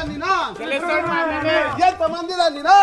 దాన్నినా ఎంతమంది దాన్నినా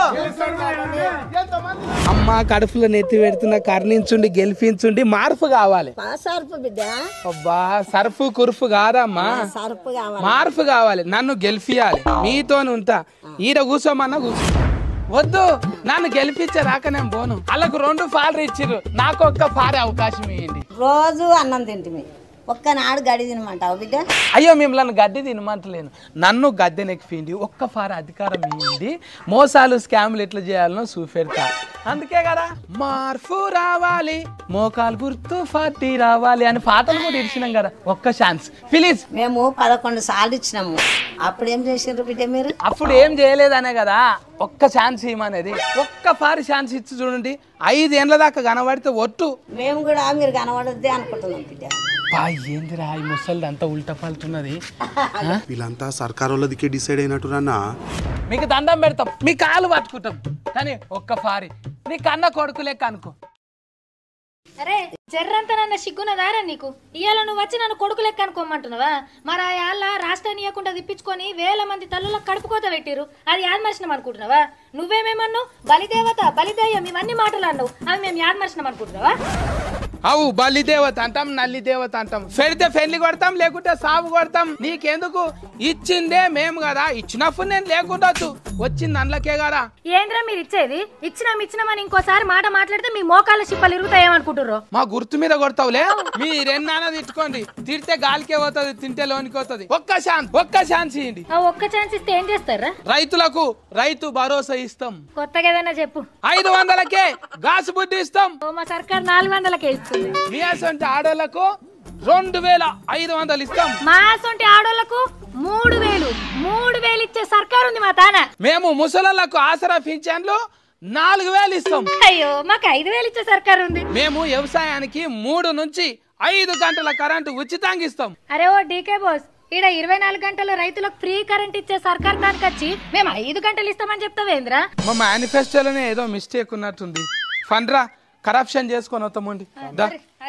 ఎంతమంది అమ్మ కడుపులో నెత్తి పెడుతున్న కర్ణించుండి గెలిపించుండి మార్పు కావాలి సరుపు బిడ్డ అబ్బా సర్ఫ్ కుర్ఫ్ కాదమ్మా సరుపు కావాలి మార్పు కావాలి నన్ను గెలిపియాలి మీతోనే ఉంటా ఈడ కూర్చోమన్నా కూర్చో వద్దు నన్ను గెలిపించేదాకా నేను పోను వాళ్ళకు రెండు ఫాలు ఇచ్చిర్రు నాకు ఒక్క ఫారే అవకాశం ఇవ్వండి రోజు అన్నం తింటిమి ఒక్కనాడు గడి తినమంటావు బిడ్డ అయ్యో మిమ్మల్ని గడ్డి తినమంటలేను నన్ను గద్దె నెక్కింది ఒక్క ఫార అధికారం ఇవ్వండి మోసాలు స్కామ్లు ఎట్లా చేయాలనో చూపెడతా అందుకే కదా మార్పు రావాలి మోకాలు గుర్తు పార్టీ రావాలి అని పాటలు కూడా ఇచ్చినాం కదా ఒక్క ఛాన్స్ ప్లీజ్ మేము పదకొండు సార్లు ఇచ్చినాము అప్పుడు ఏం చేసిండ్రు బిడ్డ మీరు అప్పుడు ఏం చేయలేదనే కదా ఒక్క ఛాన్స్ ఇవ్వమనేది ఒక్క ఫారి ఛాన్స్ ఇచ్చి చూడండి ఐదేళ్ల దాకా కనబడితే ఒట్టు మేము కూడా మీరు కనబడద్దే అనుకుంటున్నాం బిడ్డ బా ఏందిరా ఈ ముసలిది అంతా ఉల్టా పలుతున్నది వీళ్ళంతా సర్కార్ వాళ్ళదికే డిసైడ్ అయినట్టురన్నా మీకు దండం పెడతాం మీ కాలు పట్టుకుంటాం కానీ ఒక్క ఫారి నీ కన్న కొడుకు లెక్క అనుకో అరే జర్రంత నన్న సిగ్గున్నదారా నీకు ఇవాళ నువ్వు వచ్చి నన్ను కొడుకు లెక్క అనుకోమంటున్నావా మరి ఆ యాళ్ళ రాష్ట్రాన్ని ఇవ్వకుండా తిప్పించుకొని వేల మంది తల్లులకు కడుపుకోత పెట్టిరు అది యాదమర్శనం అనుకుంటున్నావా నువ్వేమేమన్నావు బలిదేవత బలిదేయం ఇవన్నీ మాటలు అన్నావు అవి మేము యాదమర్శనం అనుకుంటున్నావా అవు బల్లి దేవత అంటాం నల్లి దేవత అంటాం పెడితే పెళ్లి కొడతాం లేకుంటే సాగు కొడతాం నీకెందుకు ఇచ్చిందే మేము కదా ఇచ్చినప్పుడు నేను లేకుండొచ్చు వచ్చింది అందులోకే కదా ఏంద్రా మీరు ఇచ్చేది ఇచ్చినాం ఇచ్చినామని ఇంకోసారి మాట మాట్లాడితే మీ మోకాళ్ళ చిప్పలు ఇరుగుతాయేమనుకుంటుర్రు మా గుర్తు మీద కొడతావులే మీరెన్నానా తిట్టుకోండి తిడితే గాలికే పోతుంది తింటే లోనికి పోతుంది ఒక్క ఛాన్స్ ఒక్క ఛాన్స్ ఇవ్వండి ఆ ఒక్క ఛాన్స్ ఇస్తే ఏం చేస్తారా రైతులకు రైతు భరోసా ఇస్తాం కొత్తగా ఏదైనా చెప్పు ఐదు వందలకే గాసు బుడ్డి ఇస్తాం ఓ మా సర్కార్ నాలుగు వందలకే ఇస్తుంది మీ అసంటి ఆడోళ్లకు రెండు వేల ఐదు వందలు ఇస్తాం మా సొంటి ఆడోళ్లకు మూడు వేలు మూడు వేలు ఇచ్చే సర్కార్ ఉంది మా తాన మేము ముసలకు ఆసరా పింఛన్లు నాలుగు వేలు ఇస్తాం అయ్యో మాకు ఐదు వేలు ఇచ్చే సర్కార్ ఉంది మేము వ్యవసాయానికి మూడు నుంచి ఐదు గంటల కరెంటు ఉచితంగా ఇస్తాం అరే ఓ డీకే బాస్ ఈడ ఇరవై నాలుగు గంటలు రైతులకు ఫ్రీ కరెంట్ ఇచ్చే సర్కార్ దానికి వచ్చి మేము ఐదు గంటలు ఇస్తామని చెప్తావేంద్రా మా మేనిఫెస్టోలోనే ఏదో మిస్టేక్ ఉన్నట్టుంది ఫండ్రా కరప్షన్ చేసుకొని వస్తామండి దా.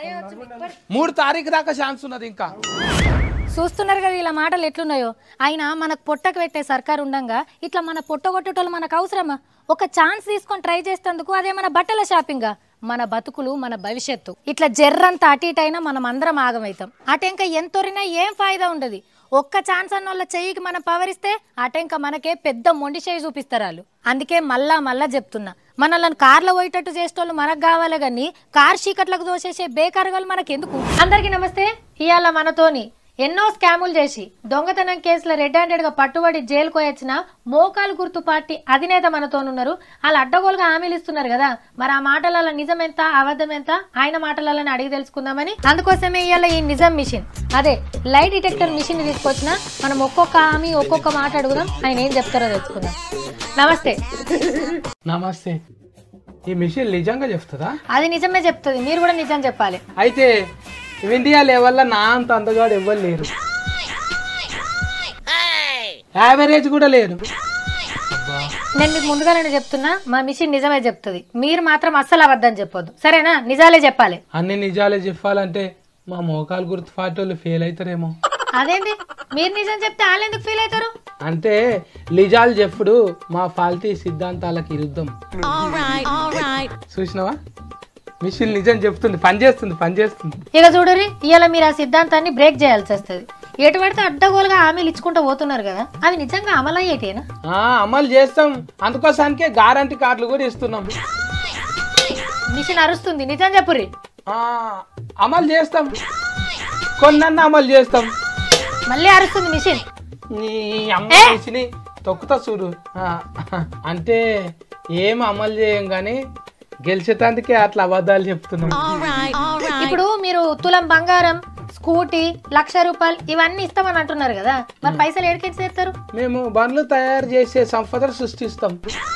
మూడు తారీఖు దాకా ఛాన్స్ ఉన్నది ఇంకా చూస్తున్నారు కదా ఇలా మాటలు ఎట్లున్నాయో ఆయన మనకు పొట్టకు పెట్టే సర్కార్ ఉండంగా ఇట్లా మన పొట్ట కొట్టేటోళ్ళు మనకు అవసరమా ఒక ఛాన్స్ తీసుకొని ట్రై చేసేందుకు అదే మన బట్టల షాపింగా మన బతుకులు మన భవిష్యత్తు ఇట్లా జర్రంత అటు ఇటు అయినా మనం అందరం ఆగమవుతాం అటెంక ఎంతొరినా ఏం ఫాయిదా ఉండదు ఒక్క ఛాన్స్ అన్న వాళ్ళ చెయ్యికి మనం పవరిస్తే అటెంక మనకే పెద్ద మొండి చేయి చూపిస్తారు వాళ్ళు అందుకే మళ్ళా మళ్ళా చెప్తున్నా మనల్ని కార్లో పోయేటట్టు చేసేటోళ్ళు మనకు కావాలి కానీ కార్ చీకట్లకు దోసేసే బేకారుగాలు మనకెందుకు అందరికీ నమస్తే ఇవాళ మనతోని ఎన్నో స్కాములు చేసి దొంగతనం కేసులో రెడ్ హ్యాండెడ్ గా పట్టుబడి జైలుకు వచ్చిన మోకాలు గుర్తు పార్టీ అధినేత మనతోనున్నారు వాళ్ళు అడ్డగోలుగా హామీలు ఇస్తున్నారు కదా మరి ఆ మాటలలో నిజం ఎంత అబద్ధం ఎంత ఆయన మాటలలో అడిగి తెలుసుకుందామని అందుకోసమే ఇవాళ ఈ నిజం మిషన్ అదే లై డిటెక్టర్ మిషన్ తీసుకొచ్చిన మనం ఒక్కొక్క హామీ ఒక్కొక్క మాట అడుగుదాం ఆయన ఏం చెప్తారో తెలుసుకుందాం నమస్తే నమస్తే ఈ మిషన్ నిజంగా చెప్తుందా అది నిజమే చెప్తుంది మీరు కూడా నిజం చెప్పాలి అయితే ఇండియా లెవెల్లో నా అంత అందగాడు ఎవ్వరు లేరు యావరేజ్ కూడా లేరు నేను మీకు ముందుగానే చెప్తున్నా మా మిషన్ నిజమే చెప్తుంది మీరు మాత్రం అస్సలు అబద్ధం చెప్పొద్దు సరేనా నిజాలే చెప్పాలి అన్ని నిజాలే చెప్పాలంటే మా మోకాలు గుర్తు పార్టీ వాళ్ళు ఫెయిల్ అవుతారేమో అదేంటి మీరు నిజం చెప్తే వాళ్ళు ఎందుకు ఫీల్ అవుతారు అంటే నిజాలు చెప్పుడు మా ఫాల్తీ సిద్ధాంతాలకు విరుద్ధం చూసినావా మిషన్ నిజం చెప్తుంది పని చేస్తుంది పని చేస్తుంది ఇక చూడరి ఇవాళ మీరు ఆ సిద్ధాంతాన్ని బ్రేక్ చేయాల్సి వస్తుంది ఎటు పడితే అడ్డగోలుగా హామీలు ఇచ్చుకుంటూ పోతున్నారు కదా అవి నిజంగా అమలయ్యేటేనా ఆ, అమలు చేస్తాం అందుకోసానికే గ్యారంటీ కార్డులు కూడా ఇస్తున్నాం మిషన్ అరుస్తుంది నిజం చెప్పుర్రి ఆ, అమలు చేస్తాం కొన్నన్న అమలు చేస్తాం మళ్ళీ అరుస్తుంది మిషన్ నీ అమ్మ చేసిని తొక్కుతా చూడు ఆ, అంటే ఏం అమలు చేయం కానీ గెలిచేటందుకే అట్లా అబద్ధాలు చెప్తున్నాం ఇప్పుడు మీరు తులం బంగారం స్కూటీ లక్ష రూపాయలు ఇవన్నీ ఇస్తామని అంటున్నారు కదా మరి పైసలు ఎడికెచ్చి చేస్తారు మేము బండ్లు తయారు చేసే సంపదను సృష్టిస్తాం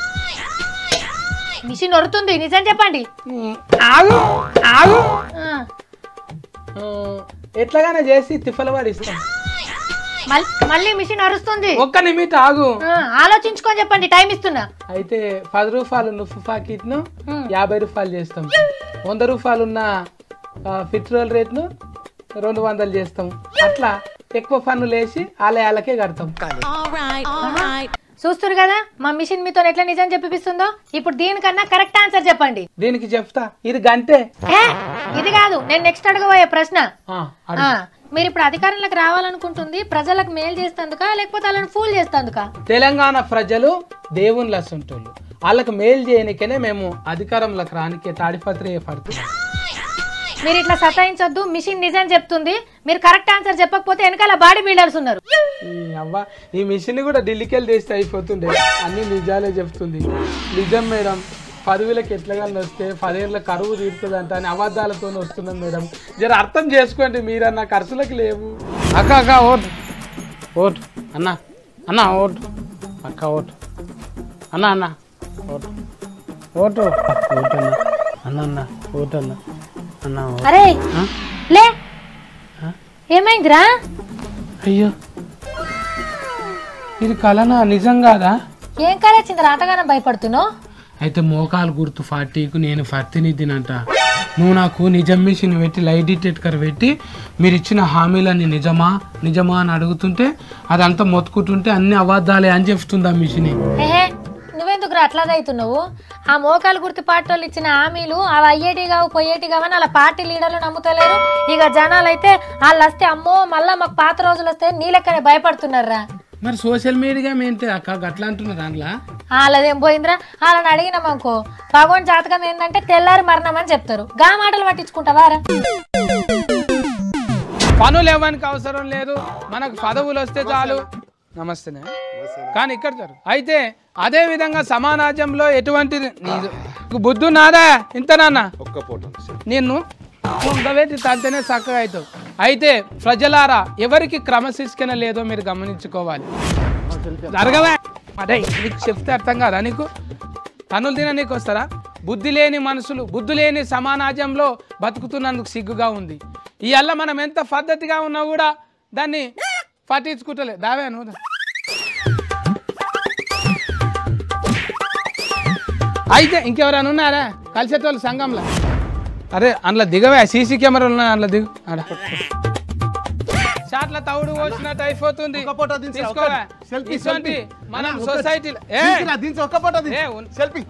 మిషన్ ఒరుతుంది నిజం చెప్పండి ఆగు ఆగు ఆ, ఆ, ఎట్లాగానే చేసి తిఫల పడిస్తాం మల్- మళ్ళీ మిషన్ అరుస్తుంది ఒక్క నిమిట్ ఆగు ఆ, ఆలోచించుకొని చెప్పండి టైం ఇస్తున్నా అయితే పది రూపాయలు నువ్వు పాకెట్ను యాభై రూపాయలు చేస్తాం వంద రూపాయలు ఉన్న ఆ, పెట్రోల్ రేట్ను రెండు వందలు చేస్తాం అట్లా ఎక్కువ పన్నులు వేసి ఆలయాలకే కడతాం చూస్తున్నారు కదా మా మిషన్ మీతో ఎట్లా నిజం చెప్పిస్తుందో ఇప్పుడు దీనికన్నా కరెక్ట్ ఆన్సర్ చెప్పండి దీనికి చెప్తా ఇది గంటే ఏ, ఇది కాదు నేను నెక్స్ట్ అడగబోయే ప్రశ్న ఆ, అడుగు. ఆ, మీరు ఇప్పుడు అధికారంలోకి రావాలనుకుంటుంది ప్రజలకు మేలు చేస్తందుకా లేకపోతే వాళ్ళని ఫూల్ చేస్తందుకా తెలంగాణ ప్రజలు దేవుని లసంటోళ్ళు వాళ్ళకి మేలు చేయనికనే మేము అధికారంలోకి రానికే తాడిపత్రి పడుతున్నాం మీరు ఇట్లా సతాయించొద్దు మిషన్ నిజం చెప్తుంది మీరు కరెక్ట్ ఆన్సర్ చెప్పకపోతే వెనకాల బాడీ బిల్డర్స్ ఉన్నారు ఈ అవ్వ ఈ మిషన్ కూడా ఢిల్లీకి వెళ్ళి తెస్తే అయిపోతుండే అన్ని నిజాలే చెప్తుంది నిజం మేడం పదవులకు ఎట్లగానే వస్తే పదేళ్ళ కరువు తీరుతుందంట అని అబద్ధాలతో వస్తున్నాం మేడం జర అర్థం చేసుకోండి మీరన్న ఖర్చులకు లేవు అక్క అక్క ఓటు ఓటు అన్న అన్న ఓటు అక్క ఓటు అన్న అన్న ఓటు ఓటు ఓటు అన్న అన్న అన్న ఓటు అన్న అన్న ఓటు అరే ఆ? లే ఏమైందిరా అయ్యో ఇది కలనా నిజం కాదా ఏం కాలేచిందిరా అంతగానం భయపడుతున్నావు అయితే మోకాలు గుర్తు ఫార్టీకు నేను ఫర్తినిద్దినంట నువ్వు నాకు నిజం మిషన్ పెట్టి లైట్ డిటెక్టర్ పెట్టి మీరు ఇచ్చిన హామీలన్నీ నిజమా నిజమా అని అడుగుతుంటే అదంతా మొత్తుకుంటుంటే అన్ని అబద్ధాలే అని చెప్తుంది ఆ మిషన్ ఏహే నువ్వెందుకు అట్లా అవుతున్నావు ఆ మోకాలు గుర్తు పార్టీ వాళ్ళు ఇచ్చిన హామీలు అవి అయ్యేటి కావు పోయేటి కావని వాళ్ళ పార్టీ లీడర్లు నమ్ముతలేరు ఇక జనాలు అయితే వాళ్ళు వస్తే అమ్మో మళ్ళా మాకు పాత రోజులు వస్తే నీ లెక్కనే భయపడుతున్నారా మరి సోషల్ మీడియా ఏంటి అక్క గట్లా అంటున్నారు దాంట్లో వాళ్ళదేం పోయిందిరా వాళ్ళని అడిగినాం అనుకో భగవాన్ జాతకం ఏంటంటే తెల్లారి మరణం అని చెప్తారు గా మాటలు పట్టించుకుంటావారా పనులు ఇవ్వడానికి అవసరం లేదు మనకు పదవులు వస్తే చాలు నమస్తేనే కానీ ఇక్కడ జరుగు అయితే అదే విధంగా సమాజంలో ఎటువంటి నీదు- నీకు బుద్ధు నాదా ఇంత నాన్న నిన్ను ఉండబెట్టి తంతేనే చక్కగా అవుతావు అయితే ప్రజలారా ఎవరికి క్రమశిక్షణ లేదో మీరు గమనించుకోవాలి జరగవే అదే నీకు చెప్తే అర్థం కాదా నీకు పనులు తిన నీకు వస్తారా బుద్ధి లేని మనుషులు బుద్ధి లేని సమాజంలో బతుకుతున్నందుకు సిగ్గుగా ఉంది ఇవల్ల మనం ఎంత పద్ధతిగా ఉన్నా కూడా దాన్ని పట్టించుకుంటలే దావే నువ్వు దా. అయితే ఇంకెవరైనా ఉన్నారా కలిసేటోళ్ళు సంఘంలో అరే అందులో దిగవే సీసీ కెమెరాలు ఉన్నాయి అందులో దిగు ఆడ షాట్ల తవుడు వచ్చినట్టు అయిపోతుంది తీసుకోవే. ఇటువంటి మనం సొసైటీలో ఏ ఏ, ఉన్-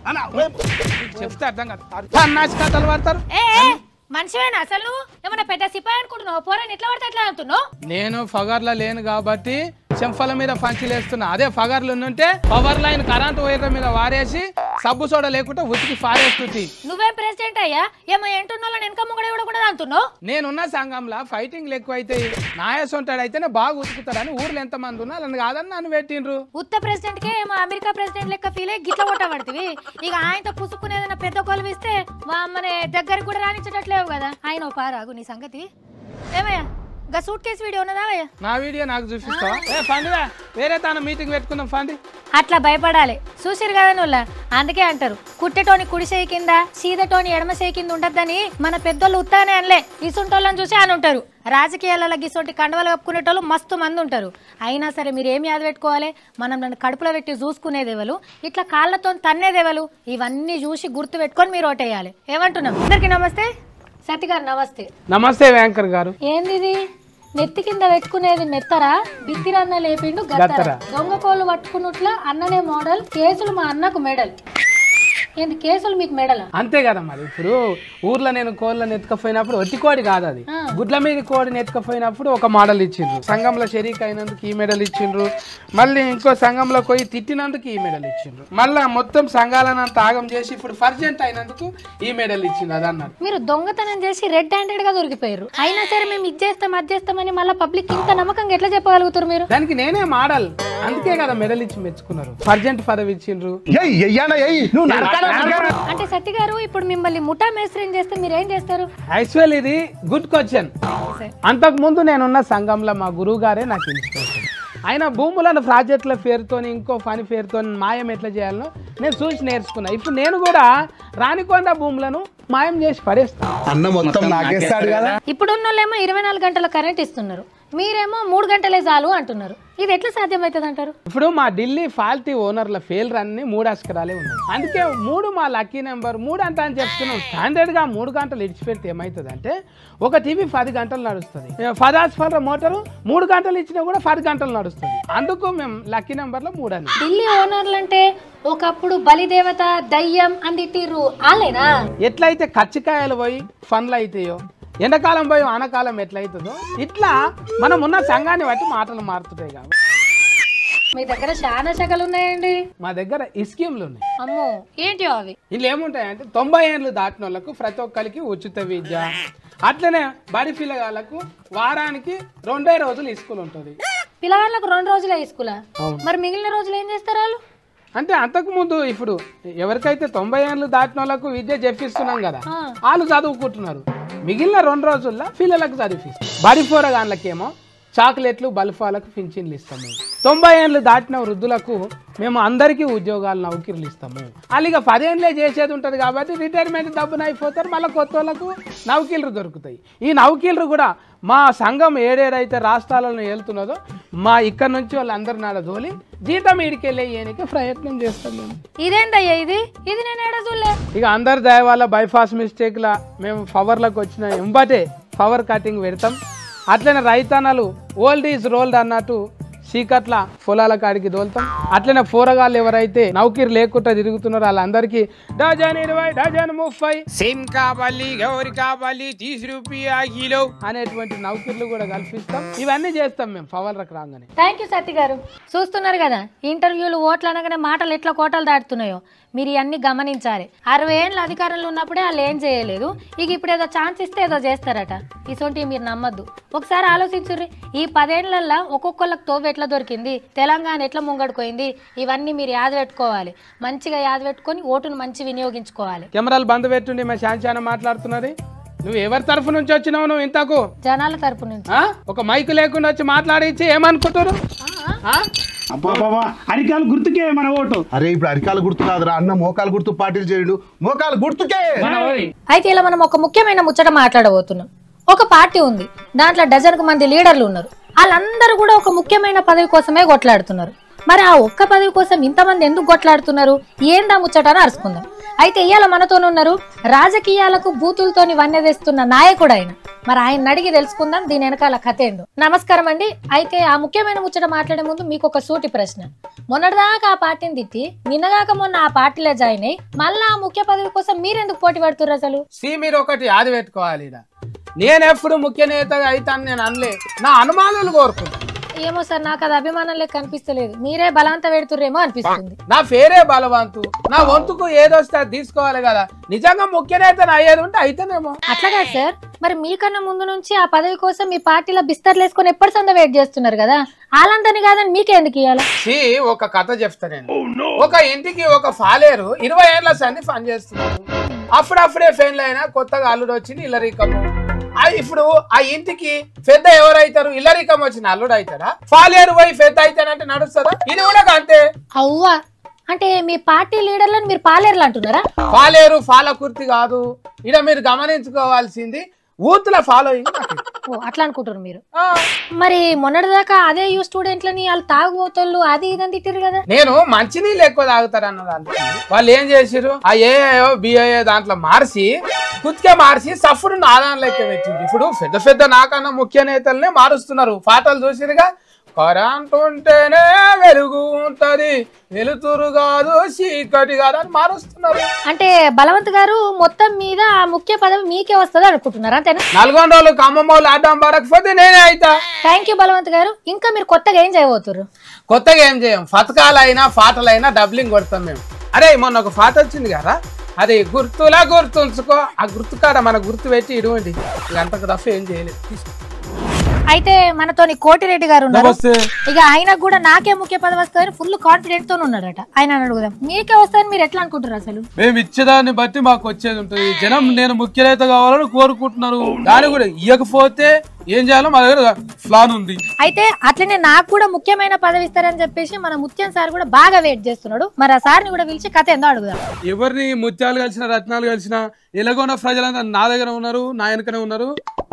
చెప్తే అర్థం కాదు అన్నాసి కథలు పడతారు ఏ ఏ, మనిషివేనా అసలు నువ్వు ఏమన్నా పెద్ద సిపాయి అనుకుంటున్నావు పోరాని ఎట్లా పడితే ఎట్లా అంటున్నావు నేను ఫగర్లో లేను కాబట్టి చెంఫల మీద పంచిలేస్తున్నా అదే ఫగర్లు ఉంటే పవర్ లైన్ కరెంట్ వైర్ల మీద వారేసి సబ్బు సోడా లేకుండా ఉతికి ఫారేస్తుంది నువ్వేం ప్రెసిడెంట్ అయ్యా ఏమో ఎంటున్న వెనక ముంగడ కూడా అంటున్నావు నేనున్న సంఘంలో ఫైటింగ్లు ఎక్కువ అయితే నాయసొంటాడు అయితేనే బాగా ఉతుకుతాడని ఊర్లో ఎంత మంది ఉన్నా వాళ్ళని కాదని నన్ను పెట్టిండ్రు ఉత్త ప్రెసిడెంట్ కే ఏమో అమెరికా ప్రెసిడెంట్ లెక్క ఫీల్ అయ్యి గిట్ల కొట్టబడుతుంది ఇక ఆయనతో పుసుకునేదన్న పెద్ద కొలువు ఇస్తే మన దగ్గరికి కూడా రానిచ్చేటట్లేవు కదా ఆయన ఓ పారాగు నీ సంగతి ఏమయ్యా గా సూట్ కేసు వీడియో ఉన్నదా భయ్యా? నా వీడియో నాకు చూపిస్తావా ఏ ఫండివా వేరే తాను మీటింగ్ పెట్టుకుందాం ఫండి అట్లా భయపడాలి చూసిరు కదా నువ్వు అందుకే అంటారు కుట్టెటోని కుడి చేయి కింద సీదటోని ఎడమ చేయి కింద ఉండద్దని మన పెద్దోళ్ళు ఉత్తానే అనలే ఇసుంటోళ్ళని చూసి అని ఉంటారు రాజకీయాలలో గిసొంటి కండవలు కప్పుకునేటోళ్ళు మస్తు మంది ఉంటారు అయినా సరే మీరు ఏం యాద పెట్టుకోవాలి మనం నన్ను కడుపులో పెట్టి చూసుకునేదేవలు ఇట్లా కాళ్ళతో తన్నేదేవలు ఇవన్నీ చూసి గుర్తు పెట్టుకొని మీరు ఓటేయాలి ఏమంటున్నాం అందరికి నమస్తే సత్య గారు నమస్తే నమస్తే వ్యాంకర్ గారు ఏంది ఇది నెత్తి కింద పెట్టుకునేది మెత్తరా బిత్తిరన్న లేపిండు గత్తరా గత్తరా. దొంగ కోళ్ళు పట్టుకున్నట్ల అన్ననే మోడల్ కేసులు మా అన్నకు మెడల్ ఏంది కేసులు మీకు మెడల్ అంతే కదా మరి ఇప్పుడు ఊర్లో నేను కోళ్ళని ఎత్తుకపోయినప్పుడు ఒట్టి కోడి కాదు అది గుడ్ల మీద కోడిని ఎత్తుకపోయినప్పుడు ఒక మోడల్ ఇచ్చిండ్రు సంఘంలో షరీక్ అయినందుకు ఈ మెడల్ ఇచ్చిండ్రు మళ్ళీ ఇంకో సంఘంలో పోయి తిట్టినందుకు ఈ మెడల్ ఇచ్చిండ్రు మళ్ళీ మొత్తం సంఘాలను అంత ఆగం చేసి ఇప్పుడు ఫర్జెంట్ అయినందుకు ఈ మెడల్ ఇచ్చిండ్రు అది అన్నారు మీరు దొంగతనం చేసి రెడ్ హ్యాండెడ్ గా దొరికిపోయారు అయినా సరే మేము ఇది చేస్తాం అది చేస్తామని మళ్ళీ పబ్లిక్ ఇంత నమ్మకంగా ఎట్లా చెప్పగలుగుతారు మీరు దానికి నేనే మోడల్ అందుకే కదా మెడల్ ఇచ్చి మెచ్చుకున్నారు ఫర్జెంట్ పదవి ఇచ్చిండ్రు అంటే సత్య గారు ఇప్పుడు మిమ్మల్ని ముఠా మేస్త్రీని చేస్తే మీరు ఏం చేస్తారు యాక్చువల్ ఇది గుడ్ క్వశ్చన్ అంతకు ముందు నేనున్న సంఘంలో మా గురువు గారే నాకు ఇన్స్పిరేషన్ ఆయన భూములను ప్రాజెక్టుల పేరుతోని ఇంకో పని పేరుతో మాయం ఎట్లా చేయాలనో నేను చూసి నేర్చుకున్నా ఇప్పుడు నేను కూడా రానికొండ భూములను మాయం చేసి పడేస్తాను అన్న మొత్తం నాకేస్తాడు కదా ఇప్పుడు ఉన్న వాళ్ళేమో ఇరవై నాలుగు గంటల కరెంట్ ఇస్తున్నారు మీరేమో మూడు గంటలే చాలు అంటున్నారు ఇది ఎట్లా సాధ్యమవుతుంది అంటారు ఇప్పుడు మా ఢిల్లీ ఫాల్టీ ఓనర్ల ఫెయిల్ అన్ని మూడు అక్షరాలే ఉన్నాయి అందుకే మూడు మా లక్కీ నెంబర్ మూడు అంత అని చెప్తున్నాం స్టాండర్డ్ గా మూడు గంటలు ఇడిచిపెడితే ఏమవుతుంది అంటే ఒక టీవీ పది గంటలు నడుస్తుంది ఫదాస్ ఫర్ మోటారు మూడు గంటలు ఇచ్చినా కూడా పది గంటలు నడుస్తుంది అందుకు మేము లక్కీ నెంబర్లో మూడు అని ఢిల్లీ ఓనర్లు అంటే ఒకప్పుడు బలిదేవత దయ్యం అని తిట్టిర్రు వాళ్ళేనా ఎట్లయితే కచ్చికాయలు పోయి ఫన్లు అవుతాయో ఎండాకాలం పోయి ఆనకాలం ఎట్లయితుందో ఇట్లా మనం ఉన్న సంఘాన్ని బట్టి మాటలు మారుతుంటాయి కాబట్టి మీ దగ్గర చాలా శకలు ఉన్నాయండి మా దగ్గర ఈ స్కీమ్లు ఉన్నాయి అమ్మో ఏంటి అవి ఇందులో ఏముంటాయంటే తొంభై ఏళ్ళు దాటిన వాళ్ళకు ప్రతి ఒక్కరికి ఉచిత విద్య అట్లనే బడి పిల్లగాళ్ళకు వారానికి రెండే రోజులు ఈ స్కూల్ ఉంటుంది పిల్లగాళ్ళకు రెండు రోజులే స్కూలా అవును. మరి మిగిలిన రోజులు ఏం చేస్తారు వాళ్ళు అంటే అంతకుముందు ఇప్పుడు ఎవరికైతే తొంభై ఏళ్ళు దాటిన వాళ్ళకు విద్య చెప్పిస్తున్నాం కదా ఆ. వాళ్ళు చదువుకుంటున్నారు మిగిలిన రెండు రోజుల్లో పిల్లలకు చదివిస్తాం బడి పోరగాళ్ళకేమో చాక్లెట్లు బల్ఫాలకు పింఛన్లు ఇస్తాము తొంభై ఏళ్ళు దాటిన వృద్ధులకు మేము అందరికీ ఉద్యోగాలు నౌకరీలు ఇస్తాము వాళ్ళు ఇక పదేళ్ళే చేసేది ఉంటుంది కాబట్టి రిటైర్మెంట్ డబ్బున అయిపోతారు మళ్ళీ కొత్త వాళ్ళకు నౌకీలు దొరుకుతాయి ఈ నౌకీలు కూడా మా సంఘం ఏడేడైతే రాష్ట్రాలను వెళ్తున్నదో మా ఇక్కడ నుంచి వాళ్ళందరి నాడ దోలి జీతం ఈడికెళ్ళే ఏనికి ప్రయత్నం చేస్తాం మేము ఇదేందయ్యా ఇది ఇది నేను ఏడా చూడలే ఇక అందరి దయ వల్ల బైపాస్ మిస్టేక్లా మేము పవర్లకు వచ్చిన ఎంబటే పవర్ కటింగ్ పెడతాం అట్లనే రైతన్నలు ఓల్డ్ ఈజ్ రోల్డ్ అన్నట్టు చీకట్ల పొలాల కాడికి దోలుతాం అట్లనే పోరగాళ్ళు ఎవరైతే నౌకీరు లేకుండా తిరుగుతున్నారో వాళ్ళందరికీ డజన్ ఇరవై డజన్ ముప్పై సేమ్ కావాలి గౌరి కావాలి తీసి రూపాయ కిలో అనేటువంటి నౌకీర్లు కూడా కల్పిస్తాం ఇవన్నీ చేస్తాం మేము పవర్లకు రాగానే థ్యాంక్ యూ సత్తి గారు చూస్తున్నారు కదా ఇంటర్వ్యూలు ఓట్లు అనగానే మాటలు ఎట్లా కోటలు దాటుతున్నాయో మీరు ఇవన్నీ గమనించాలి అరవై ఏళ్ళ అధికారంలో ఉన్నప్పుడే వాళ్ళు ఏం చేయలేదు ఇక ఇప్పుడు ఏదో ఛాన్స్ ఇస్తే ఏదో చేస్తారట ఇసొంటివి మీరు నమ్మద్దు ఒకసారి ఆలోచించుర్రి ఈ పదేళ్లలో ఒక్కొక్కళ్ళకి తోవ ఎట్లా దొరికింది తెలంగాణ ఎట్లా ముంగడుకోయింది ఇవన్నీ మీరు యాద పెట్టుకోవాలి మంచిగా యాద పెట్టుకొని ఓటును మంచి వినియోగించుకోవాలి కెమెరాలు బంద్ పెట్టుండి మా శాంచాన మాట్లాడుతున్నది నువ్వు ఎవరి తరఫు నుంచి వచ్చినావు నువ్వు ఇంతకు జనాల తరపు నుంచి ఆ? ఒక మైక్ లేకుండా వచ్చి మాట్లాడించి ఏమనుకుంటారు ఆ? అబ్బా బాబా అరికాలు గుర్తుకే మన ఓటు అరే ఇప్పుడు అరికాలు గుర్తు కాదురా అన్న మోకాలు గుర్తు పార్టీలు చేయడు మోకాలు గుర్తుకే అయితే ఇలా మనం ఒక ముఖ్యమైన ముచ్చట మాట్లాడబోతున్నాం ఒక పార్టీ ఉంది దాంట్లో డజన్కు మంది లీడర్లు ఉన్నారు వాళ్ళందరూ కూడా ఒక ముఖ్యమైన పదవి కోసమే కొట్లాడుతున్నారు మరి ఆ ఒక్క పదవి కోసం ఇంతమంది ఎందుకు కొట్లాడుతున్నారు ఏందా ముచ్చట అని అరుచుకుందాం అయితే ఇవాళ మనతోనే ఉన్నారు రాజకీయాలకు బూతులతోని వన్నె తెస్తున్న నాయకుడు ఆయన మరి ఆయన అడిగి తెలుసుకుందాం దీని వెనకాల కథ ఏందో నమస్కారం అండి అయితే ఆ ముఖ్యమైన ముచ్చట మాట్లాడే ముందు మీకు ఒక సూటి ప్రశ్న మొన్నటిదాకా ఆ పార్టీని తిట్టి నిన్నగాక మొన్న ఆ పార్టీలో జాయిన్ అయ్యి మళ్ళా ఆ ముఖ్య పదవి కోసం మీరెందుకు పోటీ పడుతున్నారు అసలు సి మీరు ఒకటి యాది పెట్టుకోవాలి ఈడ. నేను ఎప్పుడు ముఖ్య నేతగా అవుతాను నేను అనలే నా అనుమానాలు కోరుకుంటా ఏమో సార్ నాకు అది అభిమానం లెక్క కనిపిస్తలేదు మీరే బలవంత పెడుతుర్రేమో అనిపిస్తుంది నా పేరే బలవంతు నా వంతుకు ఏదొస్తే అది తీసుకోవాలి కదా నిజంగా ముఖ్య నేతను అయ్యేది ఉంటే అయితేనేమో అట్లా కాదు సార్ మరి మీకన్నా ముందు నుంచి ఆ పదవి కోసం మీ పార్టీలో బిస్తర్లు వేసుకొని ఎప్పటి సంద వెయిట్ చేస్తున్నారు కదా అలాంతని కాదని మీకే ఎందుకు ఇవ్వాలి సి ఒక కథ చెప్తా నేను ఒక ఇంటికి ఒక ఫాలేరు ఇరవై ఏళ్ల సంది పని చేస్తున్నారు అప్పుడప్పుడే ఫెయిల్ అయినా కొత్తగా అల్లుడు వచ్చింది ఇల్లరికము ఆ ఇప్పుడు ఆ ఇంటికి పెద్ద ఎవరైతారు ఇల్లరికం వచ్చిన అల్లుడు అవుతారా ఫాలేరు పోయి పెద్ద అవుతాడంటే నడుస్తుందా ఇది కూడా అంతే అవ్వా అంటే మీ పార్టీ లీడర్లను మీరు పాలేర్లు అంటున్నారా ఫాలేరు ఫాలకుర్తి కాదు ఇడ మీరు గమనించుకోవాల్సింది ఊతుల ఫాలోయింగ్ ఓ అట్లా అనుకుంటారు మీరు మరి మొన్నటిదాకా అదే యూ స్టూడెంట్లని వాళ్ళు తాగుబోతోళ్ళు అది ఇదని తిట్టారు కదా నేను మంచినీళ్ళు ఎక్కువ తాగుతారు అన్న దాంట్లో వాళ్ళు ఏం చేసిరు ఆ ఏఐఓ బిఐఓ దాంట్లో మార్చి కుత్కే మార్చి సఫ్డ్ నాదాని లెక్క పెట్టింది ఇప్పుడు పెద్ద పెద్ద నాకన్నా ముఖ్య నేతల్ని మారుస్తున్నారు పాటలు చూసిరుగా కరెంట్ ఉంటేనే వెలుగు ఉంటది వెలుతురు కాదు చీకటి కాదు అని మారుస్తున్నారు అంటే బలవంత్ గారు మొత్తం మీద ఆ ముఖ్య పదవి మీకే వస్తుంది అనుకుంటున్నారు అంతేనా నల్గొండ వాళ్ళు ఖమ్మం వాళ్ళు అడ్డం పడకపోతే నేనే అయితా థ్యాంక్ యూ బలవంత్ గారు ఇంకా మీరు కొత్తగా ఏం చేయబోతున్నారు కొత్తగా ఏం చేయం పథకాలైనా పాటలైనా డబ్లింగ్ కొడతాం మేము అరే మొన్న ఒక పాట వచ్చింది కదా అది గుర్తులా గుర్తుంచుకో ఆ గుర్తు కాడ మన గుర్తు పెట్టి ఇటువంటి అంతకు తప్ప ఏం చేయలేదు తీసుకో. అయితే మనతోని కోటిరెడ్డి గారు ఉన్నారు ఇక ఆయనకు కూడా నాకే ముఖ్య పదవి వస్తుందని ఫుల్ కాన్ఫిడెంట్ తో ఉన్నాడట ఆయన అడుగుదాం మీకే వస్తుందని మీరు ఎట్లా అనుకుంటారు అసలు మేము ఇచ్చేదాన్ని బట్టి మాకు వచ్చేది ఉంటుంది జనం నేను ముఖ్య నేత కావాలని కోరుకుంటున్నారు దాన్ని కూడా ఇవ్వకపోతే ఏం చేయాలో మా దగ్గర ప్లాన్ ఉంది అయితే అట్లనే నాకు కూడా ముఖ్యమైన పదవి ఇస్తారని చెప్పేసి మన ముత్యం సార్ కూడా బాగా వెయిట్ చేస్తున్నాడు మరి ఆ సార్ని కూడా పిలిచి కథ ఏందో అడుగుదాం ఎవరిని ముత్యాలు కలిసిన రత్నాలు కలిసిన ఎలాగోన ప్రజలంతా నా దగ్గర ఉన్నారు నా వెనకనే ఉన్నారు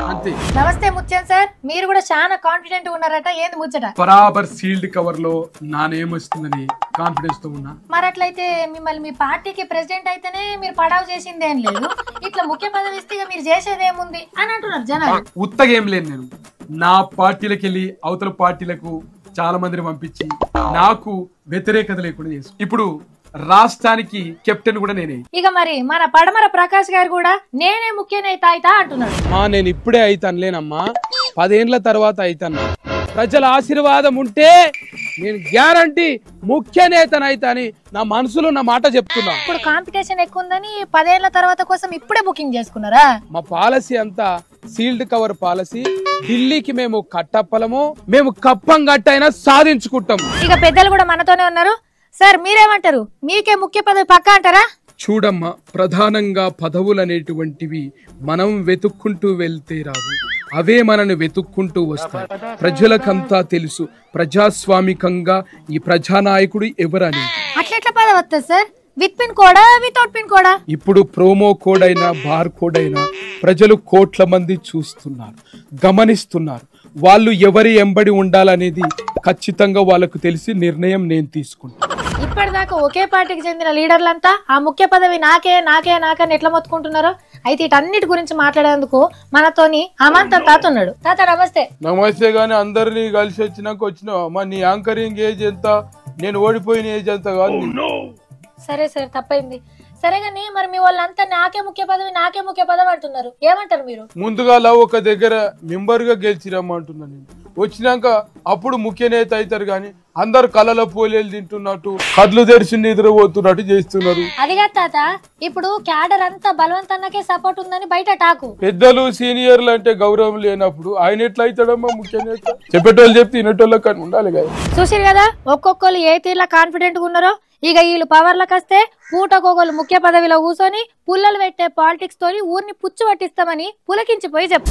అంతే నమస్తే ముత్యం సార్ మీరు కూడా చాలా కాన్ఫిడెంట్ ఉన్నారట ఏంది ముచ్చట బరాబర్ సీల్డ్ కవర్ లో నా నేమ్ వస్తుందని కాన్ఫిడెన్స్ తో ఉన్నా మరి అట్లయితే మిమ్మల్ని మీ పార్టీకి ప్రెసిడెంట్ అయితేనే మీరు పడావు చేసింది ఏం లేదు ఇట్లా ముఖ్య పదవి ఇస్తే ఇక మీరు చేసేది ఏముంది అని అంటున్నారు జనాలు ఉత్తగా ఏం లేను నేను నా పార్టీలకు వెళ్ళి అవతల పార్టీలకు చాలా మందిని పంపించి నాకు వ్యతిరేకత లేకుండా చేసు ఇప్పుడు రాష్ట్రానికి కెప్టెన్ కూడా నేనే ఇక మరి మన పడమర ప్రకాష్ గారు కూడా నేనే ముఖ్య నేత అయితా అంటున్నాడు మా నేను ఇప్పుడే అయితాను లేనమ్మా పదేండ్ల తర్వాత అయితాను ప్రజల ఆశీర్వాదం ఉంటే నేను గ్యారంటీ ముఖ్య నేతనైతాని నా మనసులో నా మాట చెప్తున్నా ఇప్పుడు కాంపిటీషన్ ఎక్కువ ఉందని పదేళ్ల తర్వాత కోసం ఇప్పుడే బుకింగ్ చేసుకున్నారా మా పాలసీ అంతా సీల్డ్ కవర్ పాలసీ ఢిల్లీకి మేము కట్టప్పలము మేము కప్పం గట్టైనా సాధించుకుంటాం ఇక పెద్దలు కూడా మనతోనే ఉన్నారు సార్ మీరేమంటారు మీకే ముఖ్య పదవి పక్క అంటారా చూడమ్మా ప్రధానంగా పదవులు అనేటువంటివి మనం వెతుక్కుంటూ వెళ్తే రావు అవే మనను వెతుక్కుంటూ వస్తాయి ప్రజలకంతా తెలుసు ప్రజాస్వామికంగా ఈ ప్రజానాయకుడు ఎవరని అట్లెట్లా పదవి వస్తుంది సార్ విత్ పిన్ కోడా వితౌట్ పిన్ కోడా ఇప్పుడు ప్రోమో కోడ్ అయినా బార్ కోడ్ అయినా ప్రజలు కోట్ల మంది చూస్తున్నారు గమనిస్తున్నారు వాళ్ళు ఎవరి ఎంబడి ఉండాలనేది ఖచ్చితంగా వాళ్ళకు తెలిసి నిర్ణయం నేను తీసుకుంటాను ఇప్పటిదాకా ఒకే పార్టీకి చెందిన లీడర్లంతా ఆ ముఖ్య పదవి నాకే నాకే నాకని ఎట్లా మొత్తుకుంటున్నారో అయితే వీటన్నిటి గురించి మాట్లాడేందుకు మనతోని అమాంత తాత ఉన్నాడు తాత నమస్తే నమస్తే గానీ అందరినీ కలిసి వచ్చినాక వచ్చినావా మా నీ యాంకరింగ్ ఏజ్ ఎంత నేను ఓడిపోయిన ఏజ్ ఎంత కాదు నీది. సరే సరే తప్పైంది సరే కానీ మరి మీ వాళ్ళంతా నాకే ముఖ్య పదవి నాకే ముఖ్య పదవి అంటున్నారు ఏమంటారు మీరు ముందుగా ఒక దగ్గర మెంబర్ గా గెలిచిరమ్మంటున్నా నేను వచ్చినాక అప్పుడు ముఖ్య నేత అవుతారు కానీ అందరు కళ్ళల పోలేలు తింటున్నట్టు కళ్ళు తెరిచి నిద్రపోతున్నట్టు చేస్తున్నారు అదిగా తాత ఇప్పుడు క్యాడర్ అంతా బలవంతన్నకే సపోర్ట్ ఉందని బయట టాకు పెద్దలు సీనియర్లు అంటే గౌరవం లేనప్పుడు ఆయన ఎట్లా అవుతాడమ్మా ముఖ్య నేత చెప్పేటోళ్ళు చెప్తే వినేటోళ్ళ కానీ ఉండాలి కదా చూసిరు కదా ఒక్కొక్కరు ఏ తీర్లా కాన్ఫిడెంట్ గా ఉన్నారో ఇక వీళ్ళు పవర్లకు వస్తే పూటకొకరు ముఖ్య పదవిలో కూర్చొని పుల్లలు పెట్టే పాలిటిక్స్ తోని ఊరిని పుచ్చు పట్టిస్తామని పులకించిపోయి చెప్పు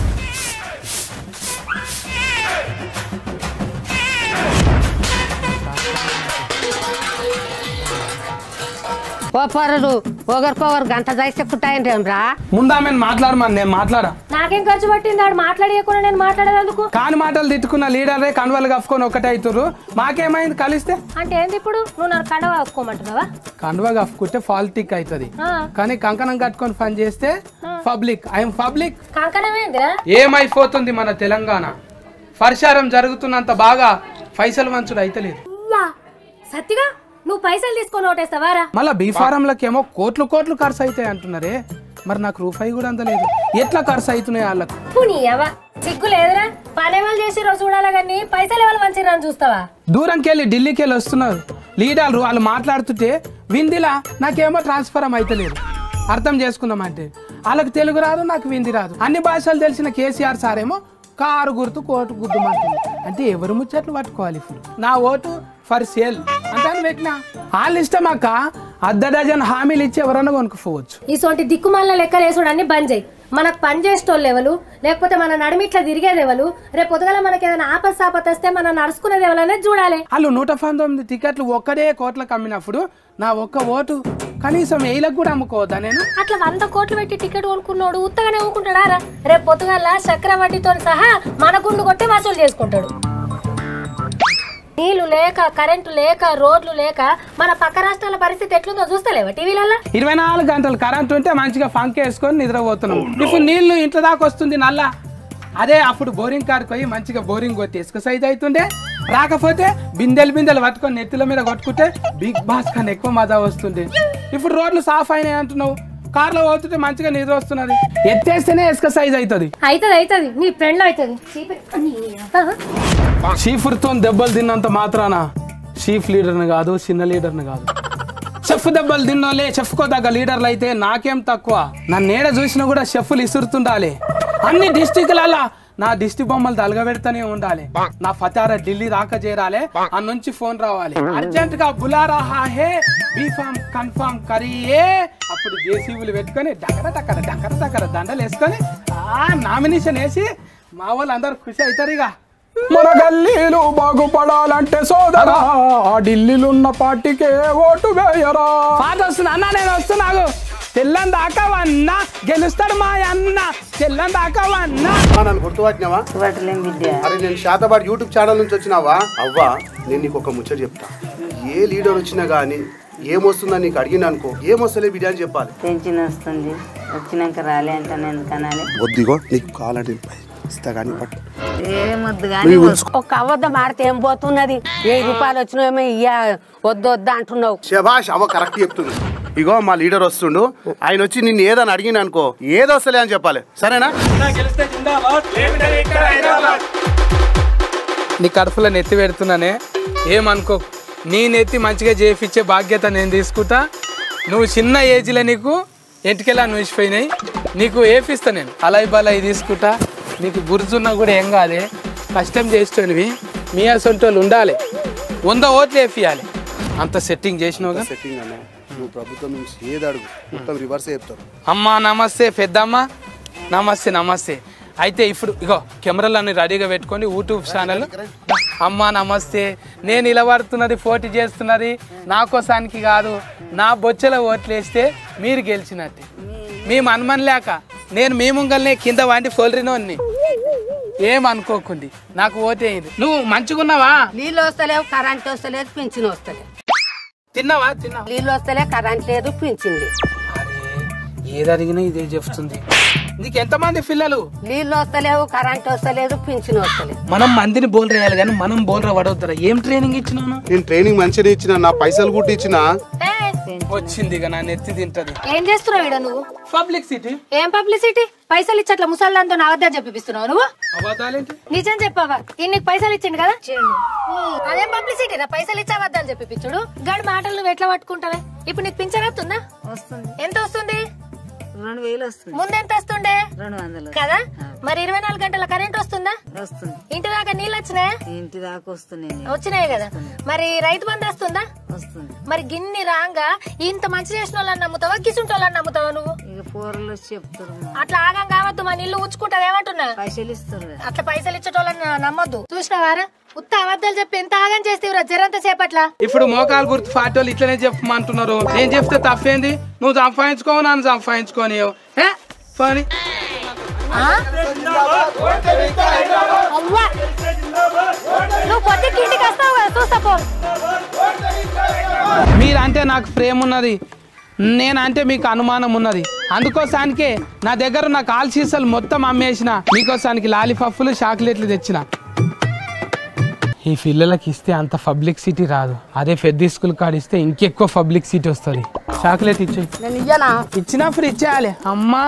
పోపరులు ఒకరికొకరు గంట దయచెప్పుటాయని రా ముందు ఆమెను మాట్లాడమని నేను మాట్లాడా నాకేం ఖర్చు పట్టింది ఆడు మాట్లాడేయకుండా నేను మాట్లాడేందుకు కాని మాటలు తిట్టుకున్న లీడరే కనువలు కప్పుకొని ఒకటే అవుతుర్రు మాకేమైంది కలిస్తే అంటే ఏంది ఇప్పుడు నువ్వు నన్ను కండవ కప్పుకోమంటున్నావా కండువా కప్పుకుంటే ఫాల్టిక్ అవుతుంది ఆ, కానీ కంకణం కట్టుకొని పని చేస్తే పబ్లిక్ ఐఎమ్ పబ్లిక్ కంకణమేందిరా ఏమైపోతుంది మన తెలంగాణ పరిశారం జరుగుతున్నంత బాగా పైసలు మంచుడు అయితలేదు అవ్వా, సత్తిగా నువ్వు పైసలు తీసుకొని ఓటేస్తావారా మళ్ళా బీఫారంలకేమో కోట్లు కోట్లు ఖర్చు అవుతాయి అంటున్నారే మరి నాకు రూపాయి కూడా అందలేదు ఎట్లా ఖర్చు అవుతున్నాయి వాళ్ళకు పుని అవ్వ సిగ్గు లేదురా పని ఎవరు చేసిరో చూడాలా కానీ పైసలు ఎవరు మంచిరా చూస్తావా దూరంకి వెళ్ళి ఢిల్లీకి వెళ్ళి వస్తున్నారు లీడర్లు వాళ్ళు మాట్లాడుతుంటే విందిలా నాకేమో ట్రాన్స్ఫరం అయితలేదు అర్థం చేసుకుందామంటే వాళ్ళకి తెలుగు రాదు నాకు వింది రాదు అన్ని భాషలు తెలిసిన కేసీఆర్ సార్ ఏమో కారు గుర్తు కోటు గుద్దుమంటుంది అంటే ఎవరు ముచ్చట్లు పట్టుకోవాలి ఇప్పుడు నా ఓటు ఫర్ సేల్ అంటే అని పెట్టినా వాళ్ళ ఇష్టం అక్క అర్ధ డజన్ హామీలు ఇచ్చి ఎవరన్నా కొనుక్కోవచ్చు ఇసోంటి దిక్కుమాల లెక్కలు వేసుడన్ని బంద్ చేయి మనకు పని చేసేటోళ్ళు ఎవరు లేకపోతే మన నడిమిట్లా తిరిగేది ఎవరు రేపు పొద్దుగల మనకి ఏదైనా ఆపస్ సాపత్ వస్తే మనం నడుచుకునేది ఎవరనేది చూడాలి వాళ్ళు నూట పంతొమ్మిది టికెట్లు ఒక్కడే కోట్లకు అమ్మినప్పుడు నా ఒక్క ఓటు కనీసం వేలకు కూడా అమ్ముకోవద్దా నేను అట్లా వంద కోట్లు పెట్టి టికెట్ కొనుక్కున్నాడు ఉత్తగానే ఊరుకుంటాడా రా రేపు పొద్దుగల చక్రవడ్డీతో సహా మన గుండు కొట్టి వసూలు చేసుకుంటాడు నీళ్లు లేక కరెంటు లేక రోడ్లు లేక మన పక్క రాష్ట్రాల పరిస్థితి ఎట్లుందో చూస్తలేవా టీవీలలో ఇరవై నాలుగు గంటలు కరెంట్ ఉంటే మంచిగా ఫంక్ వేసుకొని నిద్రపోతున్నాం ఇప్పుడు నీళ్లు ఇంట్లో దాకా వస్తుంది నల్ల అదే అప్పుడు బోరింగ్ కాడికి పోయి మంచిగా బోరింగ్ కొట్టి ఇసుక సైజ్ అవుతుండే రాకపోతే బిందెలు బిందెలు పట్టుకొని నెత్తిల మీద కొట్టుకుంటే బిగ్ బాస్ కన్నా ఎక్కువ మజా వస్తుంది ఇప్పుడు రోడ్లు సాఫ్ అయినాయి అంటున్నావు కార్లో పోతుంటే మంచిగా నిద్ర వస్తున్నది ఎత్తేస్తేనే ఇసుక సైజ్ అవుతుంది అవుతుంది అవుతుంది నీ ఫ్రెండ్ అవుతుంది షీఫ్తో దెబ్బలు తిన్నంత మాత్రాన షీఫ్ లీడర్ని కాదు చిన్న లీడర్ని కాదు చెఫ్ దెబ్బలు తిన్నోలే చెఫ్కో దగ్గర లీడర్లు అయితే నాకేం తక్కువ నా నీడ చూసినా కూడా చెఫ్లు ఇసురుతుండాలి అన్ని డిస్టిక్లల్లా నా దిష్టి బొమ్మలు తలగబెడతానే ఉండాలి నా ఫతారా ఢిల్లీ రాక చేరాలి ఆ నుంచి ఫోన్ రావాలి అర్జెంట్ గా బులారా హే బీఫామ్ కన్ఫామ్ కరియే అప్పుడు జేసీబీలు పెట్టుకొని డకర డకర డకర డకర దండలు వేసుకొని ఆ నామినేషన్ వేసి మా వాళ్ళు అందరు ఖుషి అవుతారు ఇక మన గల్లీలు బాగుపడాలంటే సోదరా ఆ ఢిల్లీలో ఉన్న పార్టీకే ఓటు వేయరా పాట వస్తుంది అన్న నేను వస్తున్నాగు తెల్లం దాకా వన్నా గెలుస్తాడు మా అన్న తెల్లం దాకా వన్నా నన్ను గుర్తుపట్టినావా పట్టలేం బిడ్డ అరే నేను శాతపాటి యూట్యూబ్ ఛానల్ నుంచి వచ్చినావా అవ్వా నేను నీకు ఒక ముచ్చట చెప్తా ఏ లీడర్ వచ్చినా గానీ ఏమొస్తుందని నీకు అడిగిన అనుకో ఏమొస్తలే బిడ్డ అని చెప్పాలి పెన్షన్ వస్తుంది వచ్చినాక రాలే అంటాను ఎందుకనాలి వద్దిగో నీకు కావాలంటే ఇస్తా కానీ పట్టు ఏమొద్దు నువ్వు ఉంచుకో. ఒక అబద్ధం ఆడితే ఏం పోతున్నది వెయ్యి రూపాయలు వచ్చినాయేమో ఇయ్య వద్దు వద్దు అంటున్నావు శభాష్ అవ్వ కరెక్ట్ చెప్తుంది ఇగో మా లీడర్ వస్తుండు ఆయన వచ్చి నిన్ను ఏదని అడిగిన అనుకో ఏదొస్తలే అని చెప్పాలి సరేనా నీ కడుపులో నెత్తి పెడుతున్నానే ఏమనుకో నీ నెత్తి మంచిగా చేపించే బాధ్యత నేను తీసుకుంటా నువ్వు చిన్న ఏజ్లో నీకు ఎంటికెలా నువ్వుసిపోయినాయి నీకు ఏపిస్తా నేను అలాయి బలాయి తీసుకుంటా నీకు గుర్తున్నా కూడా ఏం కాదే కష్టం చేస్తేనివి మీ అసొంటి వాళ్ళు ఉండాలి వంద ఓట్లు వేపియాలి అంత సెట్టింగ్ చేసినావుగా సెట్టింగ్ అన్న నువ్వు ప్రభుత్వం నుంచి ఏది అడుగు మొత్తం రివర్స్ చెప్తారు అమ్మా నమస్తే పెద్దమ్మ నమస్తే నమస్తే అయితే ఇప్పుడు ఇగో కెమెరాలన్నీ రెడీగా పెట్టుకొని యూట్యూబ్ ఛానల్ అమ్మా నమస్తే నేను నిలబడుతున్నది పోటీ చేస్తున్నది నా కోసానికి కాదు నా బొచ్చెల ఓట్లు వేస్తే మీరు గెలిచినట్టే మీ మన్మన్ లేక నేను మీ ముంగల్నే కింద వండి ఫోల్రినోన్ని ఏం అనుకోకుంది నాకు ఓటేయింది నువ్వు మంచిగున్నావా నీళ్ళు వస్తలేవు కరెంట్ వస్తలేదు పింఛన్ వస్తలేదు తిన్నావా తిన్నావా నీళ్ళు వస్తలే కరెంట్ లేదు పింఛన్ లేదు అరే ఏది అడిగినా ఇదే చెప్తుంది నీకు ఎంతమంది పిల్లలు నీళ్ళు వస్తలేవు కరెంట్ వస్తలేదు పింఛన్ వస్తలేదు మనం మందిని బోల్ వేయాలి కానీ మనం బోల్ పడవుతారా ఏం ట్రైనింగ్ ఇచ్చినాను నేను ట్రైనింగ్ మంచిగా ఇచ్చిన నా పైసలు కూడా ఇచ్చిన వచ్చింది ఇక నా నెత్తి తింటది ఏం చేస్తున్నావు ఈడ నువ్వు పబ్లిక్ సిటీ ఏం పబ్లిసిటీ పైసలు ఇచ్చి అట్లా ముసల్దాంతో అబద్ధాలు చెప్పిస్తున్నావు నువ్వు అబద్ధాలేంటి నిజం చెప్పావా ఇన్నికి పైసలు ఇచ్చిండు కదా అదేం పబ్లిసిటీ రా పైసలు ఇచ్చి అబద్ధాలు చెప్పిపించుడు గడి మాటలు నువ్వు ఎట్లా పట్టుకుంటావే ఇప్పుడు నీకు పింఛన్ వస్తుందా వస్తుంది ఎంత వస్తుంది రెండు వేలు వస్తుంది ముందు ఎంత వస్తుండే రెండు వందలు కదా మరి ఇరవై నాలుగు గంటల కరెంట్ వస్తుందా వస్తుంది ఇంటి దాకా నీళ్ళు వచ్చినాయా ఇంటి దాకా వస్తున్నాయి వచ్చినాయి కదా మరి రైతు బంధు వస్తుందా వస్తుంది మరి గిన్ని రాంగా ఇంత మంచి చేసిన వాళ్ళని నమ్ముతావా గిసుంటి వాళ్ళని నమ్ముతావా నువ్వు ఇక పోరలు వచ్చి చెప్తారు అట్లా ఆగం కావద్దు మన ఇల్లు ఉచ్చుకుంటావు ఏమంటున్నా పైసలు ఇస్తారు అట్లా పైసలు ఇచ్చేటోళ్ళని నమ్మొద్దు చూసినావారా ఉత్త అబద్ధాలు చెప్పి ఎంత ఆగం చేస్తేవురా జరంత సేపట్ల ఇప్పుడు మోకాలు గుర్తు పార్టీ వాళ్ళు ఇట్లనే చెప్పమంటున్నారు నేను చెప్తే తప్పేంది నువ్వు సంపాదించుకోవు నన్ను సంపాదించుకొని ఏ? పోనీ అవ్వా నువ్వు పొద్దుకి ఇంటికి వస్తావు కదా చూస్తా పో మీరంటే నాకు ప్రేమ ఉన్నది నేనంటే మీకు అనుమానం ఉన్నది అందుకోసానికే నా దగ్గర ఉన్న కాల్ సీసాలు మొత్తం అమ్మేసిన మీకోసానికి లాలీపప్పులు చాక్లెట్లు తెచ్చిన ఈ పిల్లలకి ఇస్తే అంత పబ్లిక్ సిటీ రాదు అదే పెద్ద స్కూల్ కాడ ఇస్తే ఇంకెక్కువ పబ్లిక్ సిటీ వస్తుంది చాక్లెట్ ఇచ్చే నేను ఇయ్యనా ఇచ్చినప్పుడు ఇచ్చేయాలి అమ్మా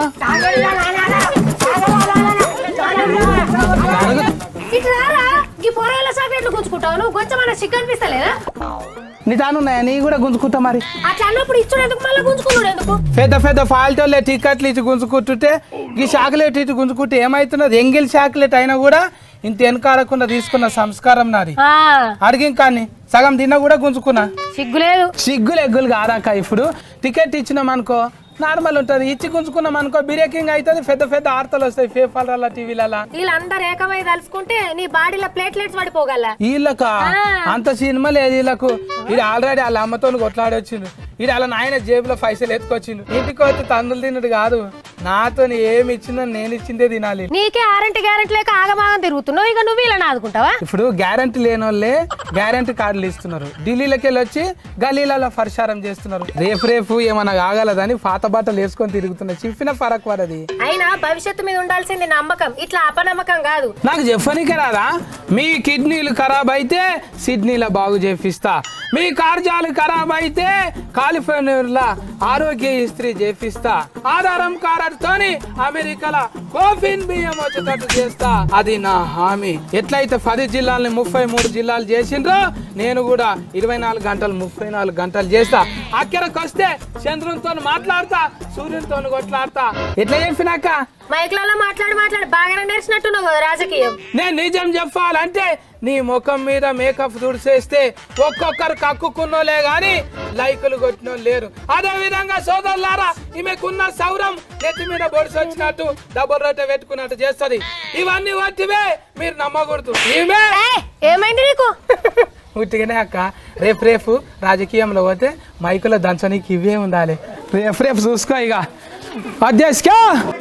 ఇటు రారా ఈ పొరగల చాక్లెట్లు గుంజుకుంటావు నువ్వు కొంచెం మన చికెన్ అనిపిస్తలేదా నీ తానున్నాయా నీ కూడా గుంజుకుంటా మరి అట్లా అన్నప్పుడు ఇచ్చుడు ఎందుకు మళ్ళీ గుంజుకున్నాడు ఎందుకు పెద్ద పెద్ద ఫాల్టోలే టికెట్లు ఇచ్చి గుంజుకుంటుంటే ఈ చాక్లెట్ ఇచ్చి గుంజుకుంటే ఏమైతున్నది ఎంగిల్ చాక్లెట్ అయినా కూడా ఇంత వెనకాడకుండా తీసుకున్న సంస్కారం నాది ఆ, అడిగి కానీ సగం తిన్నా కూడా గుంజుకున్నా సిగ్గులేదు సిగ్గులు ఎగ్గులు కాదాక ఇప్పుడు టికెట్ ఇచ్చినాం అనుకో నార్మల్ ఉంటుంది ఇచ్చి గుంజుకున్నాం అనుకో బిరేకింగ్ అవుతుంది పెద్ద పెద్ద ఆర్తలు వస్తాయి పేపర్ల టీవీలలో వీళ్ళందరూ ఏకమై తలుసుకుంటే నీ బాడీలో ప్లేట్లెట్స్ పడిపోగల వీళ్ళక అంత సినిమా లేదు వీళ్ళకు ఇది ఆల్రెడీ వాళ్ళ అమ్మతో కొట్లాడి వచ్చిండు ఇది వాళ్ళ నాయన జేబులో పైసలు ఎత్తుకొచ్చిండు ఇంటికి వచ్చి తందులు తిన్నది కాదు నాతో ఏమి ఇచ్చిందో నేను ఇచ్చిందే తినాలి నీకే ఆరంటి గ్యారెంటీ లేక ఆగమాగం తిరుగుతున్నావు ఇక నువ్వు వీళ్ళని ఆదుకుంటావా ఇప్పుడు గ్యారంటీ లేని వాళ్ళే గ్యారంటీ కార్డులు ఇస్తున్నారు ఢిల్లీలోకి వెళ్ళి వచ్చి గల్లీలలో పరిచారం చేస్తున్నారు రేపు రేపు ఏమన్నా కాగలదని పాత బట్టలు వేసుకొని తిరుగుతున్నారు చెప్పిన ఫరక్ పడది అయినా భవిష్యత్తు మీద ఉండాల్సింది నమ్మకం ఇట్లా అపనమ్మకం కాదు నాకు చెప్పనీకే రాదా మీ కిడ్నీలు ఖరాబ్ అయితే సిడ్నీలో బాగు చేపిస్తా మీ కార్యాలు ఖరాబ్ అయితే కాలిఫోర్నియాలో ఆరోగ్య ఇస్త్రీ చేపిస్తా ఆధారం కారడుతోని అమెరికాలో కోఫిన్ బియ్యం వచ్చేటట్టు చేస్తా అది నా హామీ ఎట్లయితే పది జిల్లాలని ముప్పై మూడు జిల్లాలు చేసిండ్రో నేను కూడా ఇరవై నాలుగు గంటలు ముప్పై నాలుగు గంటలు చేస్తా అక్కడికి వస్తే చంద్రునితో మాట్లాడతా సూర్యునితో కొట్లాడతా ఎట్లా చెప్పినాక మైక్లలో మాట్లాడి మాట్లాడి బాగానే నేర్చినట్టున్నావు కదా రాజకీయం నేను నిజం చెప్పాలంటే నీ ముఖం మీద మేకప్ తుడిసేస్తే ఒక్కొక్కరు కక్కుకున్నోలే గాని లైకులు కొట్టినోళ్ళు లేరు అదే విధంగా సోదరులారా ఈమెకున్న సౌరం నెత్తి మీద బొడిసి వచ్చినట్టు డబుల్ రొట్టె పెట్టుకున్నట్టు చేస్తది ఇవన్నీ వట్టివే మీరు నమ్మకూడదు ఈమె ఏయ్, ఏమైంది నీకు ఉట్టిగానే అక్క రేపు రేపు రాజకీయంలో పోతే మైకులో దంచనీకి ఇవే ఉండాలి రేపు రేపు చూసుకో ఇక అధ్యక్ష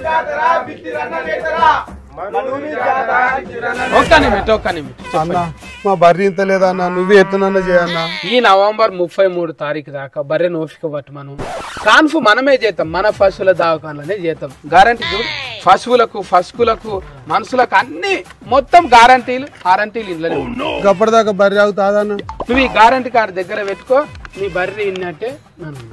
ఒక్క నిమిట్ ఒక్క నిమిట్ అన్న మా బర్రీ ఇంత లేదా అన్న నువ్వే ఎత్తునన్న చేయన్నా ఈ నవంబర్ ముప్పై మూడు తారీఖు దాకా బర్రె నోఫిక పట్టు మనం కాన్ఫు మనమే చేద్దాం మన పశువుల దవాఖానలోనే చేద్దాం గ్యారంటీ చూడు పశువులకు పశువులకు మనుషులకు అన్ని మొత్తం గ్యారంటీలు వారంటీలు ఇంట్లోనే ఉన్నాయి. గప్పటిదాకా బర్రీ అవుతాదన్న నువ్వు ఈ గ్యారంటీ కార్డు దగ్గర పెట్టుకో నీ బర్రె ఇన్నట్టే నన్ను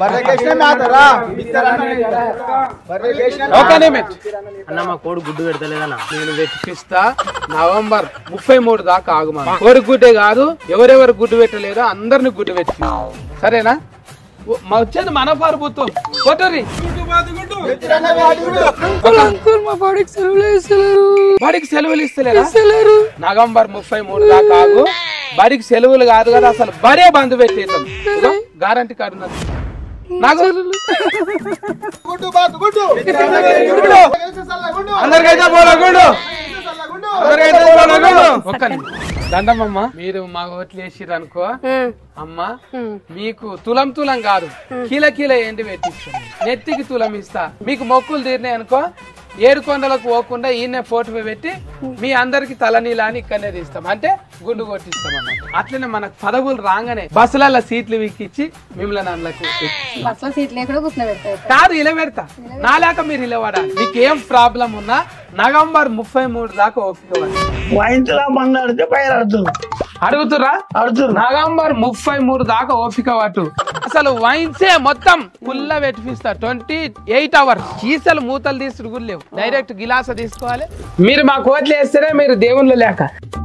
ఒక నిమిట్ అన్న మా కోడి గుడ్డు పెడతలేదన్నా నేను వెతికిస్తా నవంబర్ ముప్పై మూడు దాకా ఆగుమా కోడి గుడ్డే కాదు ఎవరెవరు గుడ్డు పెట్టలేదో అందరిని గుడ్డు పెట్టి సరేనా ఓ- మా వచ్చేది మన పరుపుతో కొట్టరి బడికి సెలవులు ఇస్తలేరు నవంబర్ ముప్పై మూడు దాకా ఆగు బడికి సెలవులు కాదు కదా అసలు బడే బంద్ పెట్టేద్దాం గ్యారంటీ కార్డు ఉన్నది. నాకు అందరికైతే పోలగుండు అందరికైతే పోలగుండు ఒక్క నిమిషం. దండమమ్మ మీరు మా ఓట్లు వేసిర్రు అనుకో అమ్మ మీకు తులం తులం కాదు కీల కీల ఏంటి పెట్టిస్తాను నెత్తికి తులం ఇస్తా మీకు మొక్కులు తీరినాయి అనుకో ఏడు కొండలకు పోకుండా ఈయన ఫోటో పెట్టి మీ అందరికి తలనీలా అని ఇక్కడనే తీస్తాం అంటే గుండు కొట్టిస్తాం అన్నమాట అట్లనే మనకు పదవులు రాగానే బస్సులలో సీట్లు విక్కిచ్చి మిమ్మల్ని అందులోకి ఎక్కిస్తాం. కాదు ఇలా పెడతా నాలాక మీరు ఇలా వాడాలి మీకు ఏం ప్రాబ్లం ఉన్నా నవంబర్ ముప్పై మూడు దాకా ఓపిక పడండి. ఇంట్లో బంద్ ఆడితే పైన ఆడుతుంది అడుగుతురా నవంబర్ ముప్పై మూడు దాకా ఓపిక పట్టు అసలు వైన్సే మొత్తం పుల్ల పెట్టిపిస్తా ట్వంటీ ఎయిట్ అవర్స్ చీసలు మూతలు తీసుడు కూడా లేవు డైరెక్ట్ గిలాస తీసుకోవాలి మీరు మా కోట్లు వేస్తేనే మీరు దేవుళ్ళు లేక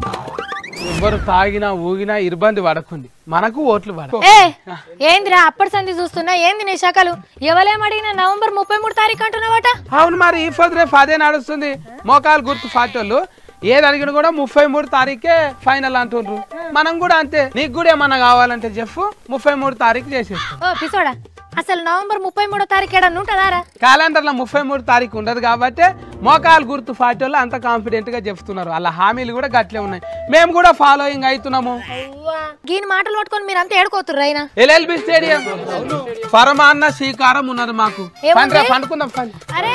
ఎవరు తాగినా ఊగినా ఇబ్బంది పడకండి మనకు ఓట్లు పడ ఏ ఏందిరా అప్పటి సంధి చూస్తున్నా ఏంది నీ శాఖలు ఎవలేం అడిగినా నవంబర్ ముప్పై మూడు తారీఖు అంటున్నావట అవును మరి ఈ ఫోర్ రేపు అదే నడుస్తుంది మోకాలు గుర్తు ఫాటోళ్ళు ఏది అడిగినా కూడా ముప్పై మూడు తారీఖే ఫైనల్ అంటుండ్రు మనం కూడా అంతే నీకు కూడా ఏమన్నా కావాలంటే చెప్పు ముప్పై మూడు తారీఖు చేసేస్తాం ఓ పిసోడా అసలు నవంబర్ ముప్పై మూడో తారీఖు ఏడన్నా ఉంటుందారా క్యాలెండర్ లో ముప్పై మూడు తారీఖు ఉండదు కాబట్టి మోకాలు గుర్తు ఫాటోళ్ళు అంత కాన్ఫిడెంట్ గా చెప్తున్నారు అలా హామీలు కూడా గట్లే ఉన్నాయి మేము కూడా ఫాలోయింగ్ అవుతున్నాము గీని మాటలు పట్టుకొని మీరు అంతా ఏడుకోతుర్రు అయినా ఎల్ఎల్బి స్టేడియం పరమాన్న శ్రీకారం ఉన్నది మాకు ఏముంది? పండ్రా, పండుకుందాం పండి అరే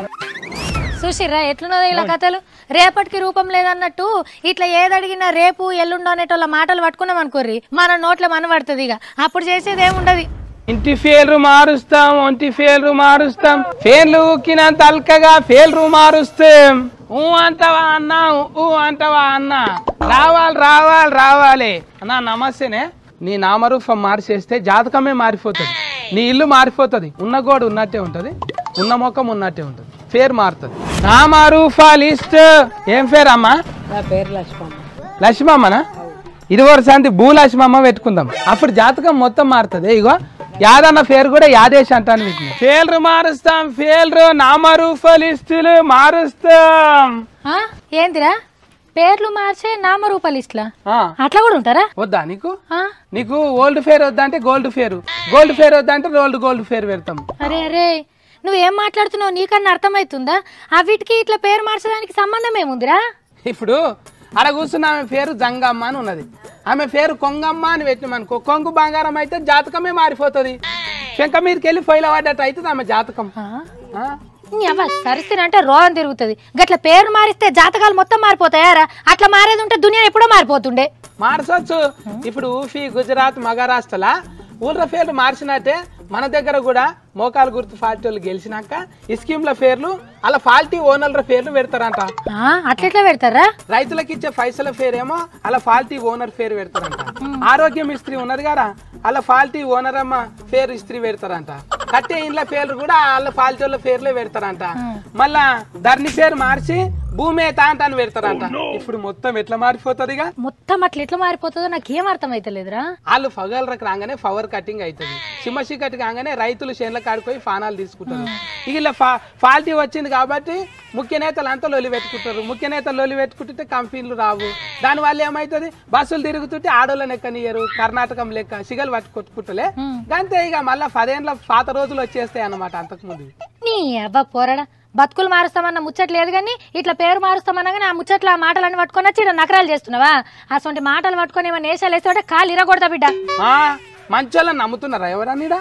చూసిర్రా ఎట్లున్నదో ఇలా కథలు రేపటికి రూపం లేదన్నట్టు ఇట్లా ఏది అడిగినా రేపు ఎల్లుండో అనేటోళ్ళ మాటలు పట్టుకున్నాం అనుకోర్రి మన నోట్లో మన పడుతుంది ఇక అప్పుడు చేసేది ఏముండదు ఇంటి ఫేర్లు మారుస్తాం ఒంటి ఫేర్లు మారుస్తాం ఫేర్లు ఊకినంత అల్కగా ఫేర్లు మారుస్తాం ఊ అంటవా అన్న ఊ అంటవా అన్న రావాలి రావాలి రావాలి అన్న నమస్తేనే నీ నామరూపం మార్చేస్తే జాతకమే మారిపోతుంది నీ ఇల్లు మారిపోతుంది ఉన్న గోడు ఉన్నట్టే ఉంటది ఉన్న ముఖం ఉన్నట్టే ఉంటది ఫేర్ మారుతుంది నామరూప లిస్ట్ ఏం ఫేర్ అమ్మా నా పేరు లక్ష్మమ్మ లక్ష్మమ్మనా ఇది వరసంతి భూ లక్ష్మమ్మ పెట్టుకుందాం అప్పుడు జాతకం మొత్తం మారుతుంది ఇగో యాదన్న పేరు కూడా యాదేశ్ అంటాను వీటిని ఫేల్రు మారుస్తాం ఫేల్రు నామరూప లిస్టులు మారుస్తాం ఆ? ఏందిరా పేర్లు మార్చే నామరూప లిస్ట్లా ఆ, అట్లా కూడా ఉంటారా వద్దా నీకు ఆ? నీకు ఓల్డ్ ఫేర్ వద్దా అంటే గోల్డ్ ఫేర్ గోల్డ్ ఫేర్ వద్దా అంటే రోల్డ్ గోల్డ్ ఫేర్ పెడతాం అరే అరే నువ్వేం మాట్లాడుతున్నావు నీకన్నా అర్థమవుతుందా ఆ వీటికి ఇట్లా పేరు మార్చడానికి సంబంధం ఏముందిరా ఇప్పుడు అక్కడ కూర్చున్న ఆమె పేరు జంగమ్మ అని ఉన్నది ఆమె పేరు కొంగమ్మ అని పెట్టినామనుకో కొంగు బంగారం అయితే జాతకమే మారిపోతుంది శంక మీదకి వెళ్ళి ఫైల్ పడ్డట్టు అవుతుంది ఆమె జాతకం ఆ? నీ అవ్వ సరిస్తేనంటే రోగం తిరుగుతుంది గట్ల పేరు మారిస్తే జాతకాలు మొత్తం మారిపోతాయారా అట్లా మారేది ఉంటే దునియా ఎప్పుడో మారిపోతుండే మార్చొచ్చు ఇప్పుడు ఊఫీ గుజరాత్ మహారాష్ట్రలా ఊళ్ళ పేర్లు మార్చినట్టే మన దగ్గర కూడా మోకాలు గుర్తు ఫాల్టీ వాళ్ళు గెలిచినాక ఈ స్కీమ్ల పేర్లు అలా ఫాల్టీ ఓనర్ల పేర్లు పెడతారంట ఆ, అట్లెట్లా పెడతారా రైతులకు ఇచ్చే పైసల పేరేమో అలా ఫాల్టీ ఓనర్ పేరు పెడతారంట ఆరోగ్యం ఇస్త్రీ ఉన్నది కదా అలా ఫాల్టీ ఓనర్ అమ్మ పేరు ఇస్త్రీ పెడతారంట కట్టే ఇండ్ల పేర్లు కూడా వాళ్ళ ఫాల్టీ వాళ్ళ పేర్లే పెడతారంట మళ్ళా ధరణి పేరు మార్చి భూమి తాంట అని పెడతారంట ఇప్పుడు మొత్తం ఎట్లా మారిపోతుంది ఇక మొత్తం అట్లా ఎట్లా మారిపోతుందో నాకు ఏం అర్థమైతలేదురా వాళ్ళు ఫగలరకు రాగానే పవర్ కటింగ్ అవుతుంది సిమ్మ చీకటి కాగానే రైతులు చేనుల కాడిపోయి ఫానాలు తీసుకుంటారు ఇక ఇలా ఫా ఫాల్టీ వచ్చింది కాబట్టి ముఖ్య నేతలు అంతా లొలి పెట్టుకుంటారు ముఖ్య నేతలు లొలి పెట్టుకుంటుంటే కంపెనీలు రావు దానివల్ల ఏమవుతుంది బస్సులు తిరుగుతుంటే ఆడోళ్ళని ఎక్కనియరు కర్ణాటకం లెక్క సిగలు పట్టు కొట్టుకుంటలే అంతే ఇక మళ్ళీ పదేళ్ళ పాత రోజులు వచ్చేస్తాయి అన్నమాట అంతకుముందు నీ అబ్బా పోరడా బతుకులు మారుస్తామన్న ముచ్చట లేదు కానీ ఇట్లా పేరు మారుస్తామనగానే ఆ ముచ్చట్లు ఆ మాటలన్నీ పట్టుకొని వచ్చి ఈడ నకరాలు చేస్తున్నావా అసలు మాటలు పట్టుకొని ఏమైనా నేషాలు వేస్తే కాలు ఇరగొడతా బిడ్డ ఆ మంచోళ్ళని నమ్ముతున్నారా ఎవరన్నీడా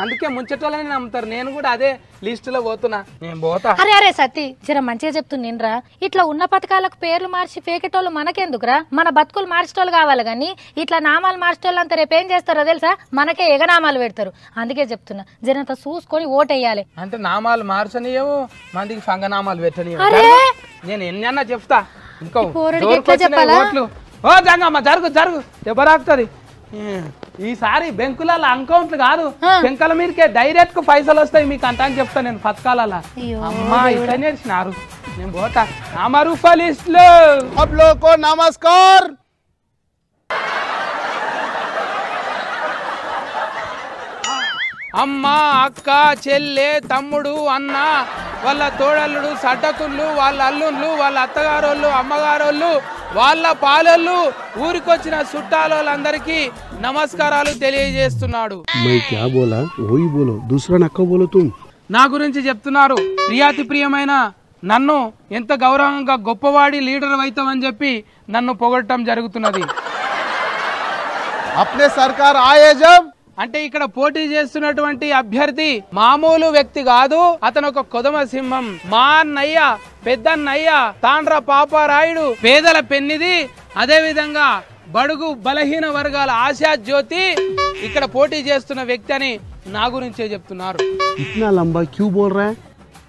అందుకే ముంచటోళ్ళని నమ్ముతారు నేను కూడా అదే లిస్టులో పోతున్నా నేను పోతా అరే అరే సత్తి జర మంచిగా చెప్తున్నారా ఇట్లా ఉన్న పథకాలకు పేర్లు మార్చి ఫేకేటోళ్ళు మనకెందుకురా మన బతుకులు మార్చేటోళ్ళు కావాలి కానీ ఇట్లా నామాలు మార్చేటోళ్ళు అంతా రేపు ఏం చేస్తారో తెలుసా మనకే ఎగనామాలు పెడతారు అందుకే చెప్తున్నా జరంత చూసుకొని ఓటేయాలి అంటే నామాలు మార్చనియవు మందికి ఫంగనామాలు పెట్టనియవు అరే! నేను ఎన్ని అన్నా చెప్తా ఇంకో పోరడికి జోరుకు ఎట్లా వచ్చినాయి చెప్పాలా? ఓట్లు ఓ జంగమ్మ జరుగు జరుగు దెబ్బరాకుతుంది ఈసారి బెంకులలో అకౌంట్లు కాదు బెంకల మీదకే డైరెక్ట్ గా పైసలు వస్తాయి మీకు అంట అని చెప్తా నేను పథకాలలో అయ్యో, అమ్మా ఇట్లా నేర్చినారు నేను పోతా నామరూప లిస్టులు अब लोग को नमस्कार అమ్మ అక్క చెల్లె తమ్ముడు అన్న వాళ్ళ తోడల్లుడు సడ్డకుళ్ళు వాళ్ళ అల్లుళ్ళు వాళ్ళ అత్తగారోళ్ళు అమ్మగారోళ్ళు వాళ్ళ పాలళ్ళు ఊరికొచ్చిన చుట్టాలోళ్ళందరికీ నమస్కారాలు తెలియజేస్తున్నాడు मैं क्या बोला वही बोलो दूसरा नक्का बोलो तुम నా గురించి చెప్తున్నారు ప్రియాతి ప్రియమైన నన్ను ఎంత గౌరవంగా గొప్పవాడి లీడర్ అవుతామని చెప్పి నన్ను పొగడటం జరుగుతున్నది अपने सरकार आए जब అంటే ఇక్కడ పోటీ చేస్తున్నటువంటి అభ్యర్థి మామూలు వ్యక్తి కాదు అతను ఒక కొదమ సింహం మా అన్నయ్య పెద్దన్నయ్య తాండ్ర పాపారాయుడు పేదల పెన్నిది అదే విధంగా బడుగు బలహీన వర్గాల ఆశా జ్యోతి ఇక్కడ పోటీ చేస్తున్న వ్యక్తి అని నా గురించే చెప్తున్నారు इतना लंबा क्यों बोल रहा है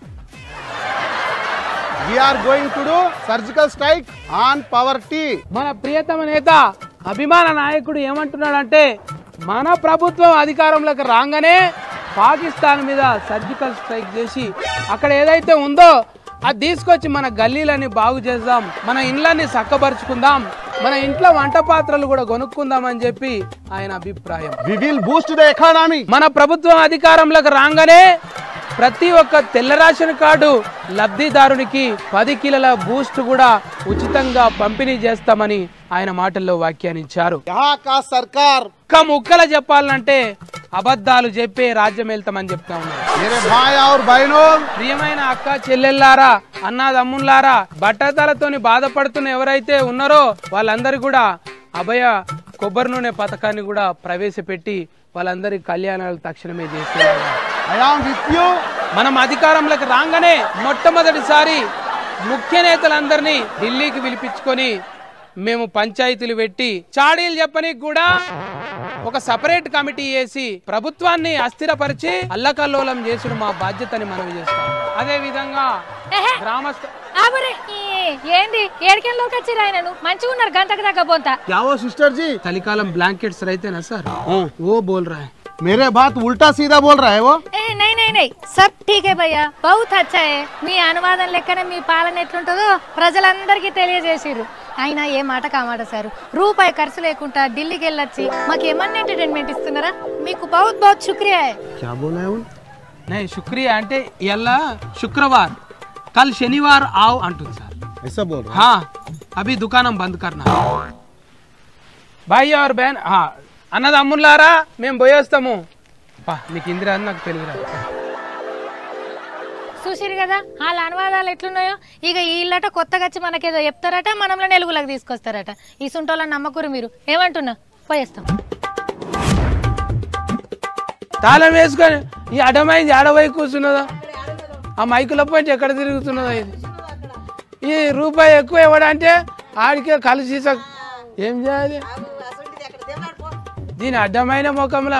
we are going to do surgical strike on poverty మన ప్రియతమ నేత అభిమాన నాయకుడు ఏమంటున్నాడంటే మన ప్రభుత్వం అధికారంలోకి రాగానే పాకిస్తాన్ మీద సర్జికల్ స్ట్రైక్ చేసి అక్కడ ఏదైతే ఉందో అది తీసుకొచ్చి మన గల్లీలని బాగు చేద్దాం మన ఇండ్లన్నీ చక్కబరుచుకుందాం మన ఇంట్లో వంట పాత్రలు కూడా కొనుక్కుందాం అని చెప్పి ఆయన అభిప్రాయం we will boost the economy మన ప్రభుత్వం అధికారంలోకి రాగానే ప్రతి ఒక్క తెల్ల రేషన్ కార్డు లబ్ధిదారునికి పది కిలోల బూస్ట్ కూడా ఉచితంగా పంపిణీ చేస్తామని ఆయన మాటల్లో వ్యాఖ్యానించారు यहाँ का सरकार ఒక్క ముక్కల చెప్పాలంటే అబద్ధాలు చెప్పే రాజ్యం వెళ్తామని చెప్తా ఉన్నారు मेरे भाई और बहनों ప్రియమైన అక్క చెల్లెల్లారా అన్నాదమ్ముల్లారా బట్టతలతోని బాధపడుతున్న ఎవరైతే ఉన్నారో వాళ్ళందరూ కూడా అభయ కొబ్బరి నూనె పథకాన్ని కూడా ప్రవేశపెట్టి వాళ్ళందరి కళ్యాణాలు తక్షణమే చేసేలాగా I am with you మనం అధికారంలోకి రాగానే మొట్టమొదటిసారి ముఖ్య నేతలందరినీ ఢిల్లీకి పిలిపించుకొని మేము పంచాయతీలు పెట్టి చాడీలు చెప్పనీకి కూడా ఒక సపరేట్ కమిటీ వేసి ప్రభుత్వాన్ని అస్థిరపరిచి అల్లకల్లోలం చేసుడు మా బాధ్యతని మనం చేస్తాం అదే విధంగా ఎహె. గ్రామస్థ ఆబరే, ఈ- ఏంది ఏడికెళ్ళలోకి వచ్చిర్రు ఆయనను మంచిగా ఉన్నారు గంటకు తగ్గపోతా क्या वो सिस्टर जी చలికాలం బ్లాంకెట్స్ రైతేనా సార్ ఓ బోల్ రా मेरे बात उल्टा सीधा बोल रहा है वो ఏ నై నై నై సబ్ ఠీక్ హై భయ్యా బహుత్ అచ్చా హై మీ అనువాదం లెక్కనే మీ పాలన ఎట్లుంటుందో ప్రజలందరికీ తెలియజేసిర్రు అయినా ఏ మాట కామాట సార్ రూపాయి ఖర్చు లేకుండా ఢిల్లీకి వెళ్ళొచ్చి మాకు ఏమన్నా ఎంటర్టైన్మెంట్ ఇస్తున్నారా మీకు బహుత్ బహుత్ శుక్రియా హై क्या बोला है वो నై శుక్రియా అంటే ఇలా శుక్రవార్ కల్ శనివార్ ఆవ్ అంటుంది సార్ ऐसा बोल रहा हाँ अभी दुकानम बंद करना భాయ్ और బహన్ हाँ అన్నది అమ్ములారా మేము పోయేస్తాము పా నీకు ఇందిరా అని నాకు తెలుగురా చూసిరు కదా వాళ్ళ అనువాదాలు ఎట్లున్నాయో ఇక వీళ్ళట కొత్తగా వచ్చి మనకేదో చెప్తారట మనంలో నెలుగులకు తీసుకొస్తారట ఈ సుంటోళ్ళని నమ్మకూరు మీరు ఏమంటున్నా పోయేస్తాం తాళం వేసుకొని ఈ అడమైంది ఆడవై కూర్చున్నదా ఆ మైకుల పోయి ఎక్కడ తిరుగుతున్నదా ఇది ఈ రూపాయి ఎక్కువ ఇవ్వడంటే ఆడికే కలిసి స- ఏం చేయాలి దీని అడ్డమైన ముఖంలో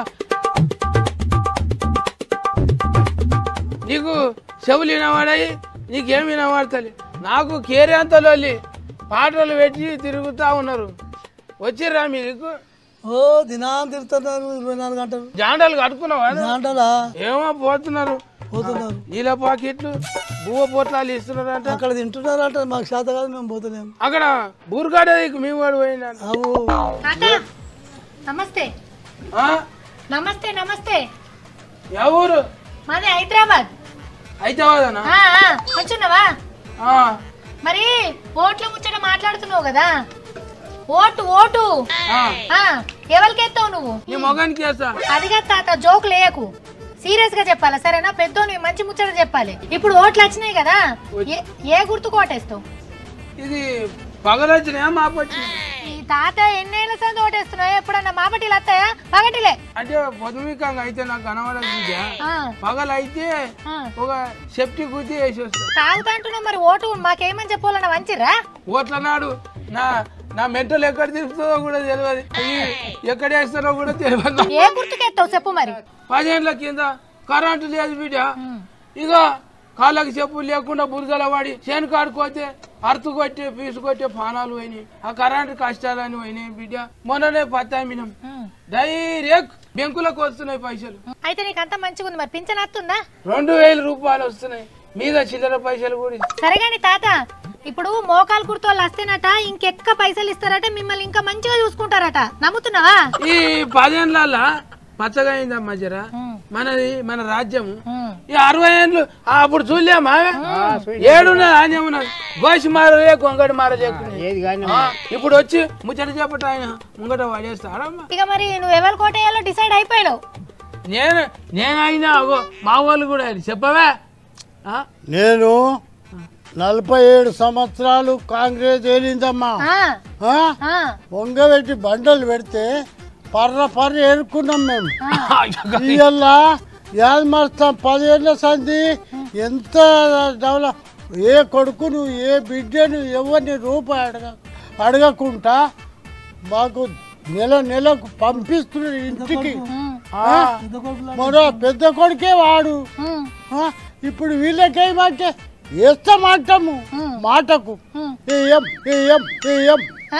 నీకు చెవులు వినవాడాయి నీకేం వినవాడతలే నాకు కేరే అంత లొల్లి పాటలు పెట్టి తిరుగుతా ఉన్నారు వచ్చిర్రా మీకు ఓ దినాం తిరుగుతున్నారు ఇరవై నాలుగు గంటలు జాండలు కట్టుకున్నావా గంటలా ఏమో పోతున్నారు పోతున్నారు నీళ్ళ పాకెట్లు బువ్వ పొట్లాలు ఇస్తున్నారంట అక్కడ తింటున్నారు అంటే మాకు శాత కాదు మేము పోతలేము అక్కడ బూరుగాడ మేము వాడు పోయినా అవు తాత నమస్తే నమస్తే నమస్తే ఎవరు మాది హైదరాబాద్ హైదరాబాద్ ఆ, ఆ, మంచున్నావా మరి ఓట్ల ముచ్చట మాట్లాడుతున్నావు కదా ఓటు ఓటు ఆ, ఎవరికి ఎత్తావు నువ్వు నీ మొగానికి చేస్తా అదిగా తాత జోక్ లేయకు సీరియస్ గా చెప్పాలా సరేనా పెద్ద నువ్వు మంచి ముచ్చట చెప్పాలి ఇప్పుడు ఓట్లు వచ్చినాయి కదా ఏ- ఏ గుర్తుకు ఓటేస్తావు ఇది పగలొచ్చినాయా మాపొచ్చి ఈ తాత ఎన్నేళ్ళ సంది ఓటేస్తున్నావు ఎప్పుడన్నా మాపటిలు వస్తాయా పగటిలే అంటే పొదుమికంగా అయితే నాకు కనబడదు బిడ్డ ఆ, పగలు అయితే ఆ. ఒక సెఫ్టీ గుద్ది వేసి వస్తా తాగుతా అంటున్నావు మరి ఓటు మాకేమని చెప్పాలన్నా మంచిరా ఓట్ల నాడు నా నా మెంటల్ ఎక్కడ తిరుగుతుందో కూడా తెలియదు ఈ ఎక్కడ వేస్తారో కూడా తెలియదు ఏ గుర్తుకెత్తావు చెప్పు మరి పదేళ్ళ కింద కరెంటు లేదు బిడ్డ ఇక కాళ్ళకి చెప్పులు లేకుండా బురదల పడి చేను కాడుకోతే అరుతు కొట్టే పీసు కొట్టే పానాలు పోయినాయి ఆ కరెంటు కష్టాలని పోయినాయి బిడ్డ మొన్ననే పత్తామినం డైరెక్ట్ బెంకులకు వస్తున్నాయి పైసలు అయితే నీకు అంత మంచిగా ఉంది మరి పింఛన్ వస్తుందా రెండు వేల రూపాయలు వస్తున్నాయి మీద చిల్లర పైసలు కూడా ఇస్తారు. సరే గాని తాత ఇప్పుడు మోకాలు కుర్తో వాళ్ళు వస్తేనట ఇంకెక్క పైసలు ఇస్తారట మిమ్మల్ని ఇంకా మంచిగా చూసుకుంటారట నమ్ముతున్నావా ఈ పదేళ్ళ పచ్చగా అయిందమ్మా జర మనది మన రాజ్యము ఈ అరవై ఏళ్ళు ఆ, అప్పుడు చూడలేమా ఏడున్నది ఆంజమున్నది గోసి మారలే గొంగడి మారలేకుండా ఇప్పుడు వచ్చి ముచ్చట చెప్పట ఆయన ముంగట పడేస్తాడమ్మా ఇక మరి నువ్వు ఎవరి కోటేయాలో డిసైడ్ అయిపోయావు నేను నేనైనా అగో మా వాళ్ళు కూడా అది చెప్పవే ఆ? నేను నలభై ఏడు సంవత్సరాలు కాంగ్రెస్ ఏలిందమ్మా ఆ, ఆ? ఆ, వంగబెట్టి బండలు పెడితే పర్ర పర్ర ఏరుకున్నాం మేము ఇవాళ యాద్ మస్తాం పదేళ్ళ సంది ఎంత డెవలప్ ఏ కొడుకును ఏ బిడ్డను ఎవరిని రూపాయి అడగ అడగకుండా మాకు నెల నెలకు పంపిస్తున్నారు ఇంటికి ఆ? మరో పెద్ద కొడుకే వాడు ఆ? ఇప్పుడు వీళ్ళకేమంటే వేస్తామంటాము మాటకు ఏం ఏం ఏం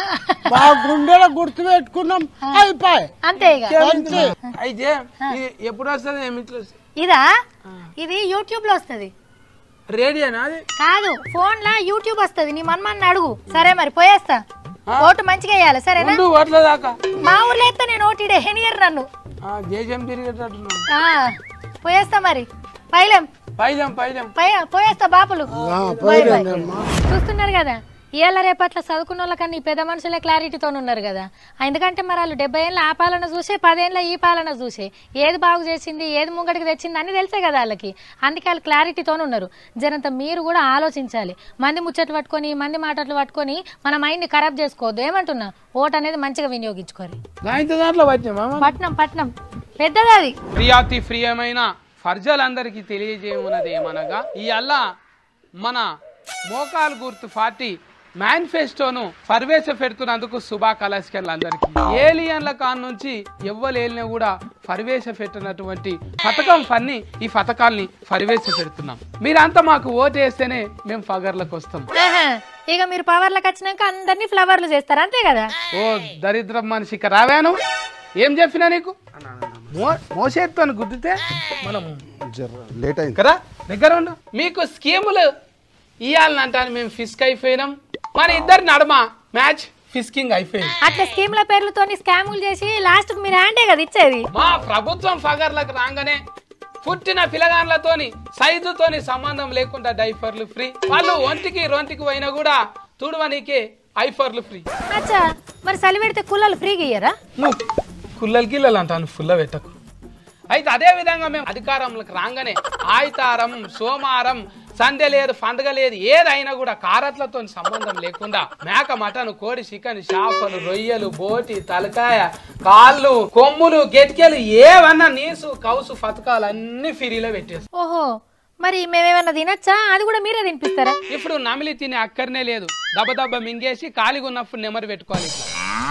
మా గుండెల గుర్తు పెట్టుకున్నాం అయిపోయి అంతే ఇక అంతే అయితే ఇది ఎప్పుడు వస్తుంది ఏమి ఇట్లా వస్తుంది? ఇదా ఇది యూట్యూబ్ లో వస్తది రేడియోనా అది కాదు ఫోన్ లా యూట్యూబ్ వస్తది నీ మన్మన్ని అడుగు సరే మరి పోయేస్తా ఓటు మంచిగా వేయాలి సరేనా ఉండు ఓట్ల దాకా మా ఊర్లో ఎత్తా నేను ఓటీడే హెనియర్ నన్ను ఆ, దేశం తిరిగేటట్టున్నావు ఆ, పోయేస్తా మరి పైలేం పైదాం పైదాం పై పోయేస్తా బాపులు ఆ, బాయ్ బాయ్. పోయిరండమ్మా. చూస్తున్నారు కదా ఇవాళ రేపట్ల చదువుకున్న వాళ్ళకన్నా ఈ పెద్ద మనుషులే క్లారిటీతో ఉన్నారు కదా ఎందుకంటే మరి వాళ్ళు డెబ్బై ఏళ్ళ ఆ పాలన చూసే పదేళ్ళ ఈ పాలన చూసే ఏది బాగు చేసింది ఏది ముంగడికి తెచ్చింది అని తెలిసే కదా వాళ్ళకి అందుకే వాళ్ళు క్లారిటీతో ఉన్నారు జనంత మీరు కూడా ఆలోచించాలి మంది ముచ్చట్లు పట్టుకొని మంది మాటలు పట్టుకొని మన మైండ్ని ఖరాబ్ చేసుకోవద్దు ఏమంటున్నా ఓట్ అనేది మంచిగా వినియోగించుకోవాలి గాయంత దాంట్లో వచ్చామా పట్నం పట్నం పెద్దది అది ప్రియాతి ప్రియమైన ఫర్జలందరికీ తెలియజేయమన్నది ఏమనగా ఈ అల్లా మన మోకాల్ గుర్తు పార్టీ మేనిఫెస్టోను ప్రవేశ పెడుతున్నందుకు శుభాకాంక్షలు అందరికీ ఏలియన్ల కాన్ నుంచి ఎవ్వలేలినా కూడా ప్రవేశ పెట్టినటువంటి పథకం ఫన్ని ఈ పథకాల్ని ప్రవేశ పెడుతున్నాం మీరంతా మాకు ఓటు వేస్తేనే మేము ఫగర్లకు వస్తాం ఆహా. ఇక మీరు పవర్లకు వచ్చినాక అందరినీ ఫ్లవర్లు చేస్తారు అంతే కదా ఓ దరిద్రం మనిషి ఇక రావాను ఏం చెప్పినా నీకు మో- మోసేత్తాను గుద్దితే మనం లేట్ అయింది కదా దగ్గర ఉండు మీకు స్కీములు ఇవ్వాలంటాను మేము ఫిస్క్ అయిపోయినాం మన ఇద్దరు నడమ మ్యాచ్ ఫిస్కింగ్ అయిపోయింది అట్లా స్కీమ్ల పేర్లతోని స్కాములు చేసి లాస్ట్ మీరు హ్యాండే కదా ఇచ్చేది మా ప్రభుత్వం ఫగర్లకు రాగానే పుట్టిన పిల్లగాన్లతోని సైజుతోని సంబంధం లేకుండా డైఫర్లు ఫ్రీ వాళ్ళు ఒంటికి రొంటికి పోయినా కూడా తుడవనీకి ఐఫర్లు ఫ్రీ అచ్చా మరి చలి పెడితే కుల్లలు ఫ్రీగా ఇయ్యరా నువ్వు కుల్లలు గిల్లలు అంటాను ఫుల్ల పెట్టకు అయితే అదే విధంగా మేము అధికారంలోకి రాగానే ఆయితారం సోమారం సండే లేదు పండుగ లేదు ఏదైనా కూడా కారట్లతో సంబంధం లేకుండా మేక మటన్ కోడి చికెన్ చేపలు రొయ్యలు బోటి తలకాయ కాళ్ళు కొమ్ములు గెట్కెలు ఏవన్నా నీసు కౌసు పథకాలు అన్ని ఫ్రీలో పెట్టేస్తాం ఓహో మరి మేమేమన్నా తినచ్చా అది కూడా మీరే తినిపిస్తారా ఇప్పుడు నమిలి తినే అక్కర్నే లేదు దెబ్బ దెబ్బ మింగేసి ఖాళీగా ఉన్నప్పుడు నెమరు పెట్టుకోవాలి ఇట్లా.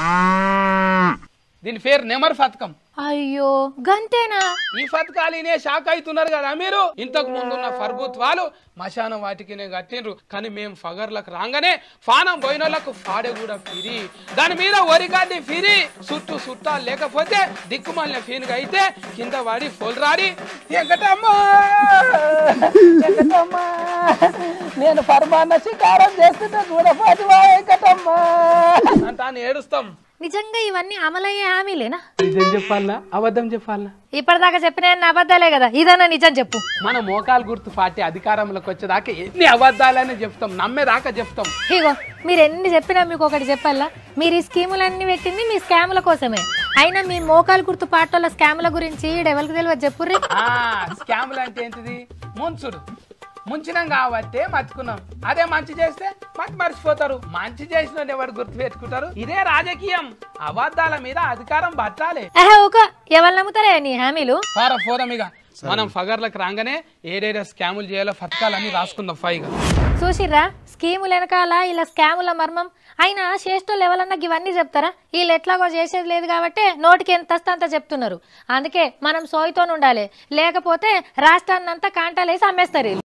దీని పేరు నెమర్ పథకం అయ్యో గంతేనా ఈ పథకాలనే షాక్ అవుతున్నారు కదా మీరు ఇంతకు ముందున్న ప్రభుత్వాలు మశానం వాటికినే కట్టిండ్రు కానీ మేము ఫగర్లకు రాగానే ఫానం పోయినోళ్ళకు ఫాడే కూడా ఫిరి దాని మీద వరిగాడి ఫిరి చుట్టూ చుట్టాలు లేకపోతే దిక్కుమాలిన ఫీన్గా అయితే కింద వాడి ఫోల్రాడి వెంకటమ్మా వెంకటమ్మా నేను పరమాన్న శికారం చేస్తుంటే చూడపాటి వెంకటమ్మా అంటా అని ఏడుస్తాం నిజంగా ఇవన్నీ అమలయ్యే హామీలేనా నిజం చెప్పాలా అబద్ధం చెప్పాలా ఇప్పటిదాకా చెప్పిన అన్ని అబద్ధాలే కదా ఇదన్నా నిజం చెప్పు మన మోకాలు గుర్తు పార్టీ అధికారంలోకి వచ్చేదాకా ఎన్ని అబద్ధాలని చెప్తాం నమ్మేదాకా చెప్తాం ఇగో మీరు ఎన్ని చెప్పినా మీకు ఒకటి చెప్పాలా మీరు ఈ స్కీములన్నీ పెట్టింది మీ స్కాముల కోసమే అయినా మీ మోకాలు గుర్తు పాటల స్కాముల గురించి డెవల్కి తెలియదు చెప్పుర్రి ఆ స్కాములు అంటే ఏంటిది ముంచుడు ముంచినాం కాబట్టే మర్చుకున్నాం అదే మంచి చేస్తే మతి మర్చిపోతారు మంచి చేసిన ఎవరు గుర్తు పెట్టుకుంటారు ఇదే రాజకీయం అబద్ధాల మీద అధికారం పట్టాలి ఆహా ఒక ఎవరు నమ్ముతారే నీ హామీలు ఫారా ఫోరం ఇక మనం ఫగర్లకు రాగానే ఏడేడే స్కాములు చేయాలో పథకాలన్నీ రాసుకుందాం ఫైగా చూసిర్రా స్కీములు వెనకాల ఇలా స్కాముల మర్మం అయినా చేసేటోళ్ళు ఎవరన్నా ఇవన్నీ చెప్తారా వీళ్ళు ఎట్లాగో చేసేది లేదు కాబట్టి నోటికి ఎంత వస్తే అంత చెప్తున్నారు అందుకే మనం సోయితో ఉండాలి లేకపోతే రాష్ట్రాన్ని అంతా కాంటాలేసి అమ్మేస్తారు వీళ్ళు